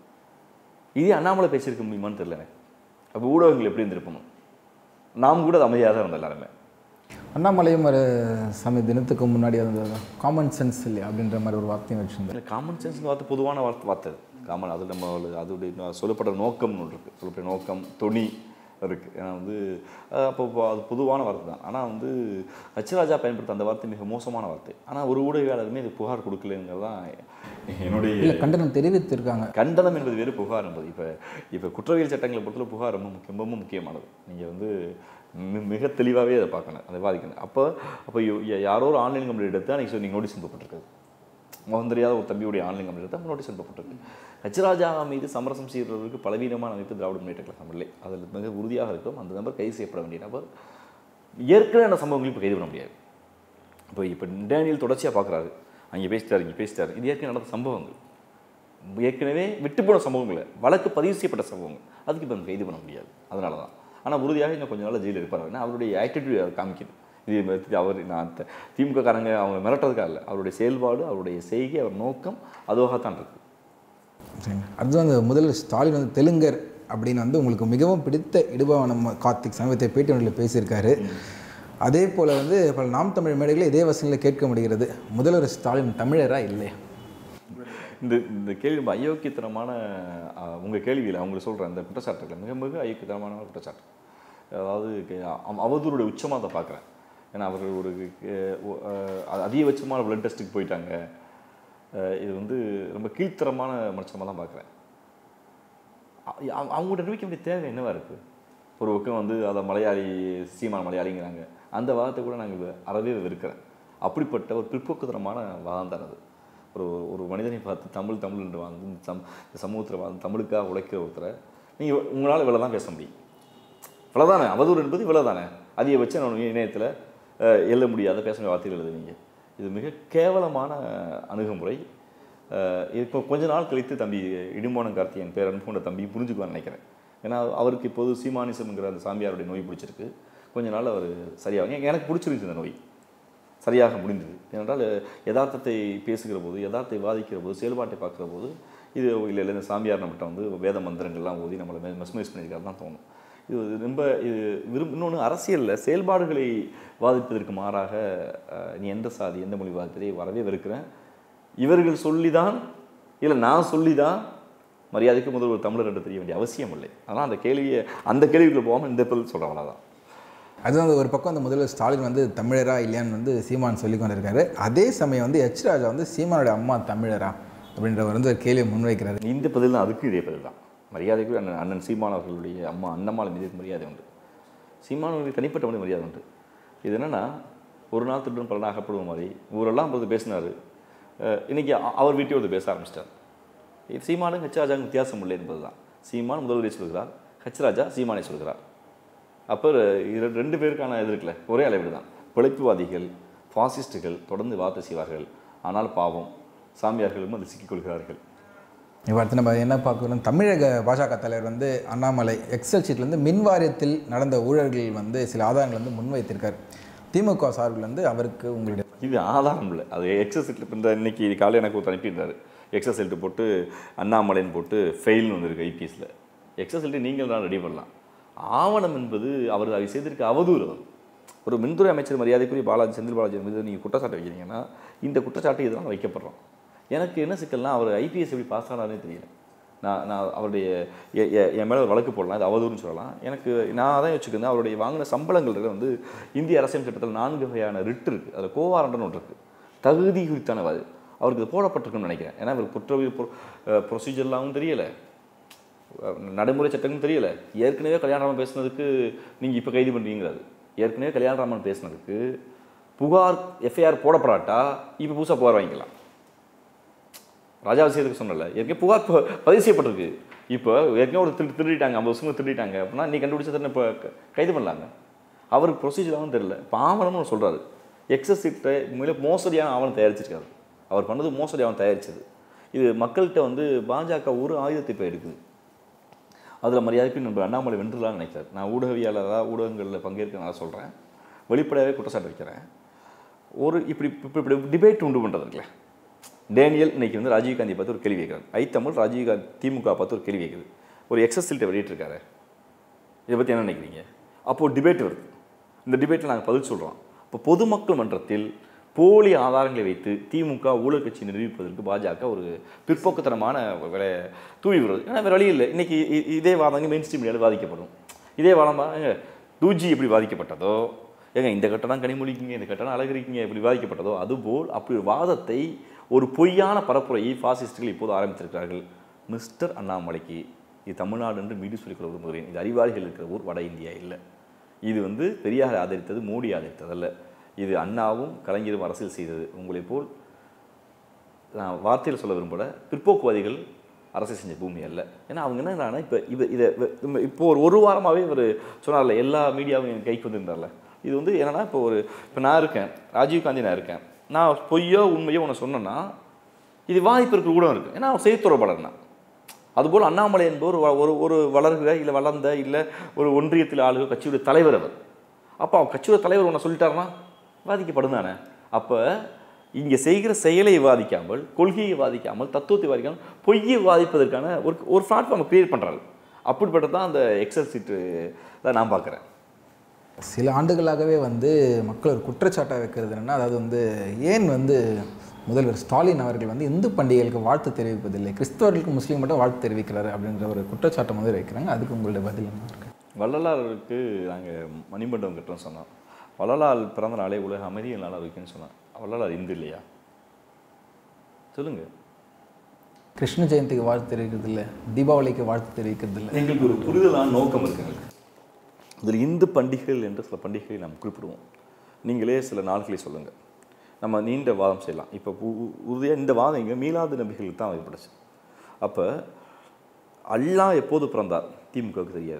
இதே அண்ணாமலை பேசியிருக்க முடியுமான்னு தெரியல எனக்கு அப்போ ஊடகங்கள் எப்படி இருந்திருப்பணும் நாம் கூட அது அமைதியாக தான் இருந்தோம் எல்லாருமே அண்ணாமலையும் ஒரு சமய தினத்துக்கு முன்னாடி அந்த காமன் சென்ஸ் இல்லையா அப்படின்ற மாதிரி ஒரு வார்த்தையும் வச்சுருந்தார் இல்லை காமன் சென்ஸ் வார்த்தை பொதுவான வார்த்தை வார்த்தை அது. காமன் அது நம்ம அதோடைய நோ- சொல்லப்படுற நோக்கம்னு ஒன்று இருக்குது சொல்லப்படுற நோக்கம் தொனி இருக்குது ஏன்னா வந்து அஹ், அப்போ இப்போ அது பொதுவான வார்த்தை தான் ஆனால் வந்து அச்சுராஜா பயன்படுத்த அந்த வார்த்தை மிக மோசமான வார்த்தை ஆனால் ஒரு ஊடகவியாளருமே இது புகார் கொடுக்கலங்கிறது தான் என்னுடைய இல்லை கண்டனம் தெரிவித்திருக்காங்க கண்டனம் என்பது வேறு புகார் என்பது இப்போ இப்போ குற்றவியல் சட்டங்களை பொறுத்தவரை புகார் ரொம்ப முக்கியம் ரொம்ப முக்கியமானது நீங்கள் வந்து மி- மிக தெளிவாகவே அதை பார்க்கணும் அதை பாதிக்கணும் அப்போ அப்போ யோ- யா- யாரோ ஒரு ஆன்லைன் கம்ப்ளைண்ட் எடுத்து அன்றைக்கி நீங்கள் நோட்டீஸ் அனுப்பப்பட்டிருக்குது முகம் தெரியாத ஒரு தம்பியுடைய ஆன்லைன் கம்ப்ளைண்ட் எடுத்து நோட்டீஸ் அனுப்பப்பட்டிருக்கு ஹச்ராஜா மீது சமரசம் செய்கிறவருக்கு பலவீனமான அமைப்பு திராவிட முன்னேற்ற கழகம் இல்லை அதில் மிக உறுதியாக இருக்கும் அந்த நபர் கைது செய்யப்பட வேண்டிய நபர் ஏற்கனவே சம்பவங்களையும் இப்போ கைது பண்ண முடியாது இப்போ இப்போ டேனியல் தொடர்ச்சியாக பார்க்குறாரு அங்கே பேசிட்டாரு இங்கே பேசிட்டாரு இது ஏற்கனவே நடந்த சம்பவங்கள் ஏற்கனவே விட்டுப்போன சம்பவங்கள் இல்லை. வழக்கு பதிவு செய்யப்பட்ட சம்பவங்கள் அதுக்கு இப்போ நம்ம கைது பண்ண முடியாது அதனால தான் ஆனால் உறுதியாக இன்னும் கொஞ்ச நாள் ஜெயிலில் இருப்பார் ஏன்னா அவருடைய ஆட்டிடியூட் அவர் காமிக்குது இது மாதிரி அவர் நான் த- திமுக காரங்க அவங்க மிரட்டுறதுக்காக இல்லை அவருடைய செயல்பாடு அவருடைய செய்கை அவர் நோக்கம் அதுவாகத்தான் இருக்குது சரிங்க அடுத்து வந்து முதல்வர் ஸ்டாலின் வந்து தெலுங்கர் அப்படின்னு வந்து உங்களுக்கு மிகவும் பிடித்த இடுபவனம் கார்த்திக் சமீபத்தை பேட்டி ஒன்றில் பேசியிருக்காரு அதே போல் வந்து பல நாம் தமிழ் மேடைகளில் இதே வசனங்களை கேட்க முடிகிறது முதல்வர் ஸ்டாலின் தமிழரா இல்லையா இந்த இந்த கேள்வி ரொம்ப அயோக்கியத்தனமான உங்கள் கேள்வியில் அவங்க சொல்கிற அந்த குற்றச்சாட்டுகள் மிக மிக அயோக்கியத்தனமான குற்றச்சாட்டு அதாவது கே- அவ- அவதூறுடைய உச்சமாக அதை பார்க்குறேன் ஏன்னா அவர்கள் ஒரு அஹ், ஒ- அஹ், அதிகபட்சமான பிளட் டெஸ்ட்டுக்கு போயிட்டாங்க அஹ், இது வந்து ரொம்ப கீழ்த்தரமான மனுஷமாக தான் பார்க்குறேன் அவங்கள்ட்ட நிரூபிக்க வேண்டிய தேவை என்னவா இருக்குது ஒரு பக்கம் வந்து அதை மலையாளி சீமான் மலையாளிங்கிறாங்க அந்த வாதத்தை கூட நாங்கள் அறவே வெறுக்கிறேன் அப்படிப்பட்ட ஒரு பிற்போக்குத்தனமான வாதம் தான் அது ஒரு ஒரு மனிதனை பார்த்து தமிழ் தமிழ் என்று வாழ்ந்து இந்த சம் இந்த சமூகத்தில் வாழ்ந்து தமிழுக்காக உழைக்கிற ஒருத்தரை நீங்கள் உங்களால் இவ்வளோ தான் பேச முடியும் இவ்வளோதானே அவதூறு என்பது இவ்வளோதானே அதிகபட்சம் நான் இணையத்தில் அஹ், எழுத முடியாத பேச முடியாத வார்த்தைகள் எழுதுவீங்க இது மிக கேவலமான அணுகுமுறை அஹ், இப்போ கொஞ்ச நாள் கழித்து தம்பி இடிமோனம் கார்த்தியன் பேர் அன்புண்ட தம்பி புரிஞ்சுக்குவான்னு நினைக்கிறேன் ஏன்னா அவருக்கு இப்போது சீமானிசம்ங்கிற அந்த சாமியாருடைய நோய் பிடிச்சிருக்கு கொஞ்ச நாள் அவர் சரியாகும் எனக்கு பிடிச்சிருந்துச்சு அந்த நோய் சரியாக முடிந்தது ஏனென்றால் யதார்த்தத்தை பேசுகிற போது யதார்த்தத்தை வாதிக்கிற போது செயல்பாட்டை பார்க்குற போது இது இல்லை இல்லை இந்த சாமியார் நம்மகிட்ட வந்து வேத மந்திரங்கள்லாம் ஓதி நம்மளை மெஸ்மரைஸ் பண்ணியிருக்காரு தான் தோணும் இது ரொம்ப இது விரும் இன்னொன்று அரசியலில் செயல்பாடுகளை வாதிப்பதற்கு மாறாக அஹ், நீ எந்த சாதி எந்த மொழி வாதிப்பதை வரவே வெறுக்கிறேன் இவர்கள் சொல்லி தான் இல்லை நான் சொல்லி தான் மரியாதைக்கு முதல் ஒரு தமிழர் என்று தெரிய வேண்டிய அவசியம் இல்லை ஆனால் அந்த கேள்வியை அந்த கேள்விக்குள்ள போகாமல் இந்த பதில் சொல்கிறேன் அவ்வளோதான் அது வந்து ஒரு பக்கம் அந்த முதல்வர் ஸ்டாலின் வந்து தமிழரா இல்லையான்னு வந்து சீமான் சொல்லி கொண்டிருக்காரு அதே சமயம் வந்து எச் ராஜா வந்து சீமானுடைய அம்மா தமிழரா அப்படின்ற ஒரு வந்து ஒரு கேள்வியை முன்வைக்கிறாரு இந்த பதில் தான் அதுக்கும் இதே பதில் தான் மரியாதைக்கு அண்ணன் அண்ணன் சீமான் அவர்களுடைய அம்மா அண்ணம்மாள் மீது மரியாதை உண்டு சீமான் அவர்களுக்கு தனிப்பட்ட முறை மரியாதை உண்டு இது என்னென்னா ஒரு நாள் திருடன் பலனாக அகப்படுவோம் மாதிரி ஊரெல்லாம் போது பேசினார் இன்னைக்கு அ- அவர் வீட்டை வந்து பேச ஆரம்பிச்சிட்டார் இது சீமானும் ஹெச்ராஜாங்க வித்தியாசம் இல்லை என்பது தான் சீமான் முதல்வரை சொல்கிறார் ஹெச்ராஜா சீமானை சொல்கிறார் அப்போ இது ரெண்டு பேருக்கான இது இருக்குல்ல ஒரே அளவீடு தான் பிழைப்புவாதிகள் பாசிஸ்டுகள் தொடர்ந்து வார்த்தை செய்வார்கள் ஆனால் பாவம் சாமியார்களும் அது சிக்கிக்கொள்கிறார்கள் இப்போ அடுத்து நம்ம என்ன பார்க்கணும் தமிழக பாஜக தலைவர் வந்து அண்ணாமலை எக்ஸல் ஷீட்லேருந்து மின் வாரியத்தில் நடந்த ஊழல்கள் வந்து சில ஆதாரங்கள் வந்து முன்வைத்திருக்கார் திமுக சார்பில் வந்து அவருக்கு உங்களுடைய இது ஆதாரம் இல்லை அது எக்ஸஸ் இப்போ இந்த இன்னைக்கு காலையில் எனக்கு ஒருத்தர் அனுப்பியிருந்தாரு எக்ஸஸ் எல்ட்டு போட்டு அண்ணாமலைன்னு போட்டு ஃபெயில்னு ஒன்று இருக்குது ஐபிஎஸ்சில் எக்ஸஸ் எல்ட்டு நீங்கள் தான் ரெடி பண்ணலாம் ஆவணம் என்பது அவர் அதை செய்திருக்க அவதூறு அவர் ஒரு மின்துறை அமைச்சர் மரியாதைக்குரிய பாலாஜி செந்தில் பாலாஜி மீது நீங்கள் குற்றச்சாட்டு வைக்கிறீங்கன்னா இந்த குற்றச்சாட்டு இதெல்லாம் வைக்கப்படுறோம் எனக்கு என்ன சிக்கல்னா அவர் ஐபிஎஸ் எப்படி பாஸ் ஆனாருன்னு தெரியல நான் நான் அவருடைய எ- எ- என் மேலே வழக்கு போடலாம் அது அவதூறுன்னு சொல்லலாம் எனக்கு நான் அதான் வச்சுக்கிறேன் அவருடைய வாங்கின சம்பளங்கள் வந்து இந்திய அரசியல் சட்டத்தில் நான்கு வகையான ரிட் இருக்குது அதில் கோவாரண்டன்னு ஒன்று இருக்குது தகுதி குறித்தான அது அவருக்கு இது போடப்பட்டிருக்குன்னு நினைக்கிறேன் ஏன்னா இவர் குற்ற ப்ரொசீஜர்லாவும் தெரியலை நடைமுறை சட்டமும் தெரியல ஏற்கனவே கல்யாணராமன் பேசுனதுக்கு நீங்கள் இப்போ கைது பண்ணுறீங்கிறாரு ஏற்கனவே கல்யாணராமன் பேசுனதுக்கு புகார் எஃப்ஐஆர் போடப்படாட்டா இப்போ புதுசாக புகார் வாங்கிக்கலாம் ராஜா விஷயத்துக்கு சொன்னல ஏற்கனவே புகார் ப- பதிவு செய்யப்பட்டிருக்கு இப்போ ஏற்கனவே ஒரு திரு திருடிட்டாங்க ஐம்பது வருஷம் திருடிட்டாங்க அப்படின்னா நீ கண்டுபிடிச்சது இப்போ க- கைது பண்ணலாங்க அவருக்கு ப்ரொசீஜராகவும் தெரியல இப்போ ஆவணம்னு ஒன்று சொல்கிறாரு எக்ஸஸ் சீட்டை உண்மையிலே மோசடியான ஆவணம் தயாரிச்சிருக்காரு அவர் பண்ணது மோசடி ஆவணம் தயாரிச்சது இது மக்கள்கிட்ட வந்து பாஜக ஒரு ஆயுதத்தை இப்போ எடுக்குது அதில் மரியாதைக்கு நம்ம அண்ணாமலை வென்றுலான்னு நினைக்கிறார் நான் ஊடகவியலாளராக ஊடகங்களில் பங்கேற்க நான் சொல்கிறேன் வெளிப்படையாகவே குற்றச்சாட்டு வைக்கிறேன் ஒரு இப்படி இப்படி இப்படி டிபேட் உண்டு பண்ணுறது இருக்குல்ல டேனியல் இன்னைக்கு வந்து ராஜீவ்காந்தி பார்த்து ஒரு கேள்வி கேட்குறாரு ஐத்தமிழ் ராஜீவ்காந்தி திமுக பார்த்து ஒரு கேள்வி கேட்குது ஒரு எக்ஸஸ் சீட்டை வெளியிட்டிருக்காரு இதை பற்றி என்ன நினைக்கிறீங்க அப்போது டிபேட் வருது இந்த டிபேட்டில் நாங்கள் பதில் சொல்கிறோம் இப்போ பொதுமக்கள் மன்றத்தில் போலி ஆதாரங்களை வைத்து திமுக ஊழல் கட்சி நிரூபிப்பதற்கு பாஜக ஒரு பிற்போக்குத்தனமான வேலை தூவி வருது ஏன்னா வேறு வழி இல்லை இன்றைக்கி இதே வாதங்க மெயின் ஸ்ட்ரீம் மீடியாவில் பாதிக்கப்படும் இதே வாதம் ஏங்க டூஜி எப்படி பாதிக்கப்பட்டதோ ஏங்க இந்த கட்டணம் கனிமொழிக்குங்க இந்த கட்டணம் அழகிரிக்குங்க இப்படி பாதிக்கப்பட்டதோ அதுபோல் அப்படி ஒரு வாதத்தை ஒரு பொய்யான பரப்புரையை பாசிஸ்டுகள் இப்போது ஆரம்பித்திருக்கிறார்கள் மிஸ்டர் அண்ணாமலைக்கு இது தமிழ்நாடு என்று மீண்டும் சொல்லிக்கொள்ள விரும்புகிறேன் இது அறிவாளிகள் இருக்கிற ஊர் வட இந்தியா இல்லை இது வந்து பெரியார் ஆதரித்தது மோடி ஆதரித்ததல்ல இது அண்ணாவும் கலைஞரும் அரசியல் செய்தது உங்களைப் போல் நான் வார்த்தையில் சொல்ல விரும்பல பிற்போக்குவாதிகள் அரசியல் செஞ்ச பூமி அல்ல ஏன்னா அவங்க என்ன இப்போ இது இதை இவ- இப்போ ஒரு ஒரு வாரமாகவே இவர் சொன்னார்ல எல்லா மீடியாவும் என் கைக்கு வந்திருந்தார்ல இது வந்து என்னன்னா இப்போ ஒரு இப்போ நான் இருக்கேன் ராஜீவ்காந்தி நான் இருக்கேன் நான் பொய்யோ உண்மையோ உன்னை சொன்னேன்னா இது வாய்ப்பு இருக்கிற கூட இருக்குது ஏன்னா அவன் செய்தி தொடர்பாளர் நான் அதுபோல் அண்ணாமலை என்பவர் ஒரு ஒரு ஒரு வளர்கிற இல்லை வளர்ந்த இல்லை ஒரு ஒன்றியத்தில் ஆளுக கட்சியுடைய தலைவர் அவர் அப்போ அவன் கட்சியோட தலைவர் ஒன்று சொல்லிட்டாருன்னா பாதிக்கப்படும் தானே அப்போ இங்கே செய்கிற செயலை விவாதிக்காமல் கொள்கையை விவாதிக்காமல் தத்துவத்தை விவாதிக்காமல் பொய்யை விவாதிப்பதற்கான ஒரு ஒரு பிளாட்ஃபார்மை கிரியேட் பண்ணுறாரு அப்படிப்பட்டது தான் அந்த எக்ஸல் சீட்டு தான் நான் பார்க்குறேன் சில ஆண்டுகளாகவே வந்து மக்கள் ஒரு குற்றச்சாட்டாக வைக்கிறது என்னன்னா அதாவது வந்து ஏன் வந்து முதல்வர் ஸ்டாலின் அவர்கள் வந்து இந்து பண்டிகைகளுக்கு வாழ்த்து தெரிவிப்பதில்லை கிறிஸ்தவர்களுக்கு முஸ்லீம் மட்டும் வாழ்த்து தெரிவிக்கிறாரு அப்படின்ற ஒரு குற்றச்சாட்டை வந்து வைக்கிறாங்க அதுக்கு உங்களுடைய பதில் என்ன இருக்கு வள்ளலாருக்கு நாங்கள் மணிமண்டபம் கட்டுறோம்னு சொன்னோம் வள்ளலார் பிறந்த நாளே உலக அமைதியின் நாளாக இருக்குன்னு சொன்னோம் வள்ளலார் இந்து இல்லையா சொல்லுங்கள் கிருஷ்ண ஜெயந்திக்கு வாழ்த்து தெரிவிக்கிறது இல்லை தீபாவளிக்கு வாழ்த்து தெரிவிக்கிறது இல்லை எங்களுக்கு ஒரு புரிதலான நோக்கம் இருக்கு எங்களுக்கு இதில் இந்து பண்டிகைகள் என்று சில பண்டிகைகளை நாம் குறிப்பிடுவோம் நீங்களே சில நாட்களை சொல்லுங்கள் நம்ம நீண்ட வாதம் செய்யலாம் இப்போ உறுதியாக இந்த வாதம் இங்கே மீலாது நபிகளுக்கு தான் ஏற்பட்டுச்சு அப்போ அல்லாஹ் எப்போது பிறந்தார் திமுகவுக்கு தெரியாது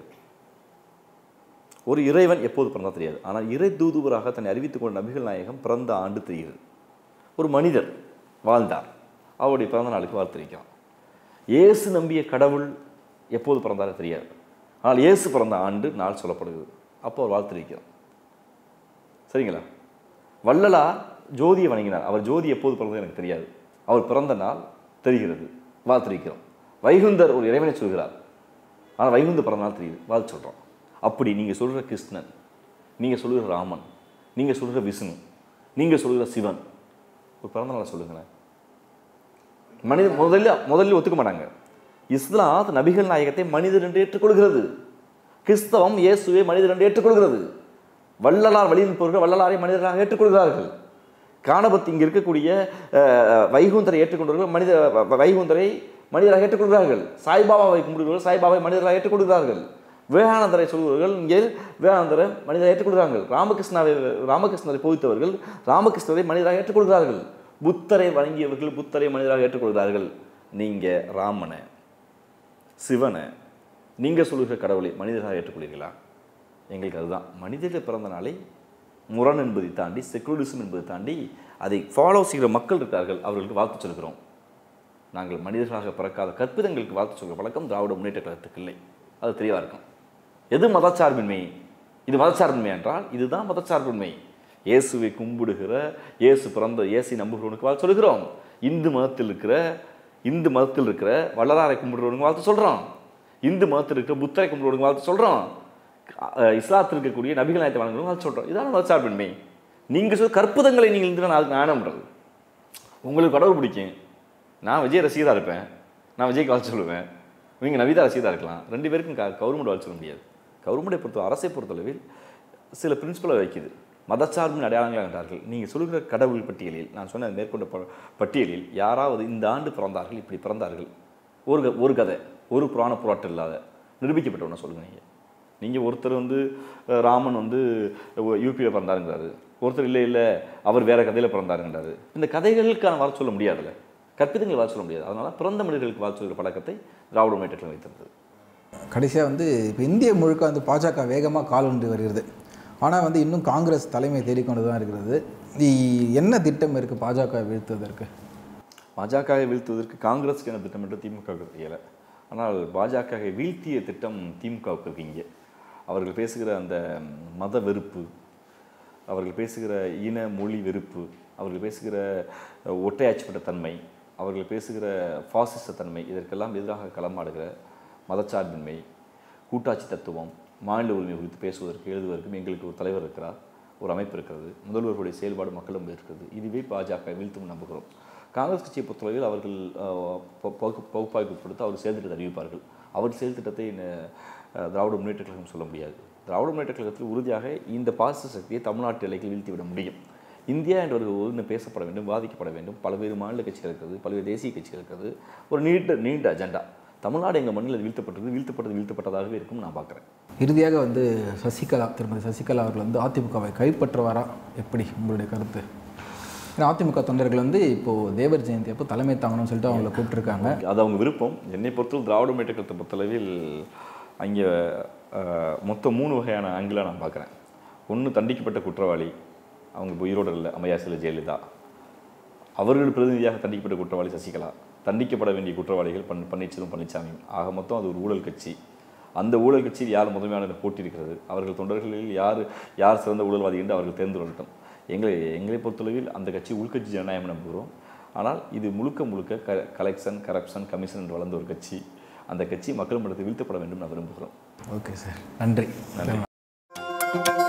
ஒரு இறைவன் எப்போது பிறந்தா தெரியாது ஆனால் இறை தூதுவராக தன்னை அறிவித்துக் கொண்ட நபிகள் நாயகம் பிறந்த ஆண்டு தெரிகிறது ஒரு மனிதர் வாழ்ந்தார் அவருடைய பிறந்த நாளுக்கு வாழ்த்து தெரிவிக்கலாம் இயேசு நம்பிய கடவுள் எப்போது பிறந்தாரோ தெரியாது ஆனால் இயேசு பிறந்த ஆண்டு நாள் சொல்லப்படுகிறது அப்போ அவர் வாழ்த்து தெரிவிக்கிறோம் சரிங்களா வள்ளலார் ஜோதியை வணங்கினார் அவர் ஜோதி எப்போது பிறந்தது எனக்கு தெரியாது அவர் பிறந்த நாள் தெரிகிறது வாழ்த்து தெரிவிக்கிறோம் வைகுந்தர் ஒரு இறைவனை சொல்கிறார் ஆனால் வைகுந்த பிறந்த நாள் தெரியுது வாழ்த்து சொல்கிறோம் அப்படி நீங்கள் சொல்கிற கிருஷ்ணன் நீங்கள் சொல்கிற ராமன் நீங்கள் சொல்கிற விஷ்ணு நீங்கள் சொல்கிற சிவன் ஒரு பிறந்த நாளை சொல்லுங்களேன் மனித முதல்ல முதல்ல ஒத்துக்க மாட்டாங்க இஸ்லாம் நபிகள் நாயகத்தை மனிதர் என்று ஏற்றுக்கொள்கிறது கிறிஸ்தவம் இயேசுவை மனிதர் என்று ஏற்றுக்கொள்கிறது வள்ளலார் வழி நிற்பவர்கள் வள்ளலாரை மனிதர்களாக ஏற்றுக்கொள்கிறார்கள் காணபத் இங்கே இருக்கக்கூடிய அஹ், வைகுந்தரை ஏற்றுக்கொண்டவர்கள் மனித வ- வ- வைகுந்தரை மனிதராக ஏற்றுக்கொள்கிறார்கள் சாய்பாபாவை கும்பிடுகிறவர்கள் சாய்பாபாவை மனிதராக ஏற்றுக்கொள்கிறார்கள் விவேகானந்தரை சொல்பவர்கள் இங்கே விவேகானந்தரை மனிதராக ஏற்றுக்கொள்கிறார்கள் ராமகிருஷ்ணாவை ராமகிருஷ்ணரை போதித்தவர்கள் ராமகிருஷ்ணரை மனிதராக ஏற்றுக்கொள்கிறார்கள் புத்தரை வணங்கியவர்கள் புத்தரை மனிதராக ஏற்றுக்கொள்கிறார்கள் நீங்கள் ராமனை சிவனை நீங்கள் சொல்லுகிற கடவுளை மனிதராக ஏற்றுக்கொள்கிறீர்களா எங்களுக்கு அதுதான் மனிதர்கள் பிறந்த நாளை முரண் என்பதை தாண்டி செக்குலரிசம் என்பதை தாண்டி அதை ஃபாலோ செய்கிற மக்கள் இருக்கிறார்கள் அவர்களுக்கு வாழ்த்து சொல்கிறோம் நாங்கள் மனிதர்களாக பிறக்காத கற்பிதங்களுக்கு வாழ்த்து சொல்கிற பழக்கம் திராவிட முன்னேற்ற கழகத்துக்கு இல்லை அது தெளிவாக இருக்கும் எது மதச்சார்பின்மை இது மதச்சார்பின்மை என்றால் இதுதான் மதச்சார்பின்மை இயேசுவை கும்பிடுகிற இயேசு பிறந்த இயேசை நம்புகிறவனுக்கு வாழ்த்து சொல்கிறோம் இந்து மதத்தில் இருக்கிற இந்து மதத்தில் இருக்கிற வள்ளலாரை கும்பிடுறவனுக்கு வாழ்த்து சொல்கிறோம் இந்து மதத்தில் இருக்கிற புத்தரை கும்பிடுறவனுக்கு வாழ்த்து சொல்கிறோம் அஹ் இஸ்லாத்தில் இருக்கக்கூடிய நபிகள் நாயத்தை வழங்குறவங்க வாழ்த்து சொல்கிறோம் இதான் மதச்சார்பின்மை நீங்கள் சொல்ல கற்புதங்களை நீங்கள் இருந்து நான் நாணம்ன்றது உங்களுக்கு கடவுள் பிடிக்கும் நான் விஜய் ரசிகராக இருப்பேன் நான் விஜய்க்கு வாழ்த்து சொல்லுவேன் இவங்க நவிதா ரசிகராக இருக்கலாம் ரெண்டு பேருக்கும் க கவர்மெண்ட் வாழ்த்து சொல்ல முடியாது கவர்மெண்டை பொறுத்த அரசை பொறுத்தளவில் சில பிரின்சிபலை வைக்குது மதச்சார்பின் அடையாளங்கள் என்றார்கள் நீங்கள் சொல்லுகிற கடவுள் பட்டியலில் நான் சொன்ன மேற்கொண்ட ப- பட்டியலில் யாராவது இந்த ஆண்டு பிறந்தார்கள் இப்படி பிறந்தார்கள் ஒரு க- ஒரு கதை ஒரு புராண புராட்டம் இல்லாத நிரூபிக்கப்பட்டவன சொல்லுங்க நீங்கள் நீங்கள் ஒருத்தர் வந்து அஹ், ராமன் வந்து யூபியில் பிறந்தாருங்கிறாரு ஒருத்தர் இல்லை இல்லை அவர் வேற கதையில் பிறந்தாருங்கிறாரு இந்த கதைகளுக்கான வார்த்தை சொல்ல முடியாதுல்ல கற்பிதங்களை வார்த்தை சொல்ல முடியாது அதனால பிறந்த மனிதர்களுக்கு வார்த்தை சொல்கிற பழக்கத்தை திராவிட முன்னேற்றத்தில் வைத்திருந்தது கடைசியாக வந்து இப்போ இந்திய முழுக்க வந்து பாஜக வேகமாக கால் ஒன்று வருகிறது ஆனால் வந்து இன்னும் காங்கிரஸ் தலைமை தேடிக்கொண்டு தான் இருக்கிறது இ- என்ன திட்டம் இருக்குது பாஜக வீழ்த்துவதற்கு பாஜகவை வீழ்த்துவதற்கு காங்கிரஸுக்கு என்ன திட்டம் என்று திமுகவுக்கு தெரியலை ஆனால் பாஜகவை வீழ்த்திய திட்டம் திமுகவுக்கு இருக்கு இங்கே அவர்கள் பேசுகிற அந்த மத வெறுப்பு அவர்கள் பேசுகிற இன மொழி வெறுப்பு அவர்கள் பேசுகிற அஹ், ஒட்டையாட்சிப்பட்ட தன்மை அவர்கள் பேசுகிற பாசிச தன்மை இதற்கெல்லாம் எதிராக களமாடுகிற மதச்சார்பின்மை கூட்டாட்சி தத்துவம் மாநில உரிமை குறித்து பேசுவதற்கு எழுதுவதற்கும் எங்களுக்கு ஒரு தலைவர் இருக்கிறார் ஒரு அமைப்பு இருக்கிறது முதல்வர்களுடைய செயல்பாடு மக்களும் இருக்கிறது இதுவே பாஜக வீழ்த்தும் நம்புகிறோம் காங்கிரஸ் கட்சியை பொறுத்தளவில் அவர்கள் அஹ், ப- பகு- பகுப்பாய்வு கொடுத்து அவர் செயல் திட்டத்தை அறிவிப்பார்கள் அவர் செயல் திட்டத்தை ந- அஹ், திராவிட முன்னேற்ற கழகம் சொல்ல முடியாது திராவிட முன்னேற்ற கழகத்தில் உறுதியாக இந்த பாசிச சக்தியை தமிழ்நாட்டு எல்லைக்கு வீழ்த்திவிட முடியும் இந்தியா என்ற ஒரு ஒன்று பேசப்பட வேண்டும் விவாதிக்கப்பட வேண்டும் பல்வேறு மாநில கட்சிகள் இருக்கிறது பல்வேறு தேசிய கட்சிகள் இருக்கிறது ஒரு நீண்ட நீண்ட அஜெண்டா தமிழ்நாடு எங்கள் மண்ணில் வீழ்த்தப்பட்டது வீழ்த்தப்பட்டது வீழ்த்தப்பட்டதாகவே இருக்கும் நான் பார்க்குறேன் இறுதியாக வந்து சசிகலா திருமதி சசிகலா அவர்கள் வந்து அதிமுகவை கைப்பற்றுவாரா எப்படி உங்களுடைய கருத்து ஏன்னா அதிமுக தொண்டர்கள் வந்து இப்போது தேவர் ஜெயந்தி அப்போ தலைமை தாங்கணும்னு சொல்லிட்டு அவங்கள கூப்பிட்டுருக்காங்க அது அவங்க விருப்பம் என்னை பொறுத்தவரை திராவிட முன்னேற்ற கழகத்தை பொறுத்தளவில் அங்கே அஹ், மொத்தம் மூணு வகையான ஆங்கிளாக நான் பார்க்குறேன் ஒன்று தண்டிக்கப்பட்ட குற்றவாளி அவங்க இப்போ உயிரோடு இல்லை அம்மையாசில ஜெயலலிதா அவர்கள் பிரதிநிதியாக தண்டிக்கப்பட்ட குற்றவாளி சசிகலா தண்டிக்கப்பட வேண்டிய குற்றவாளிகள் பன் பன்னீர்செல்வம் பழனிசாமி ஆக மொத்தம் அது ஒரு ஊழல் கட்சி அந்த ஊழல் கட்சியில் யார் முதன்மையான போட்டியிருக்கிறது அவர்கள் தொண்டர்களில் யார் யார் சிறந்த ஊழல்வாதி என்று அவர்கள் தேர்ந்து கொள்ளட்டும் எங்களை எங்களை பொறுத்தளவில் அந்த கட்சி உள்கட்சி ஜனநாயகம் நம்புகிறோம் ஆனால் இது முழுக்க முழுக்க க கலெக்ஷன் கரப்ஷன் கமிஷன் என்று வளர்ந்த ஒரு கட்சி அந்த கட்சி மக்கள் மன்றத்தில் வீழ்த்தப்பட வேண்டும் நான் விரும்புகிறோம் ஓகே சார் நன்றி நன்றி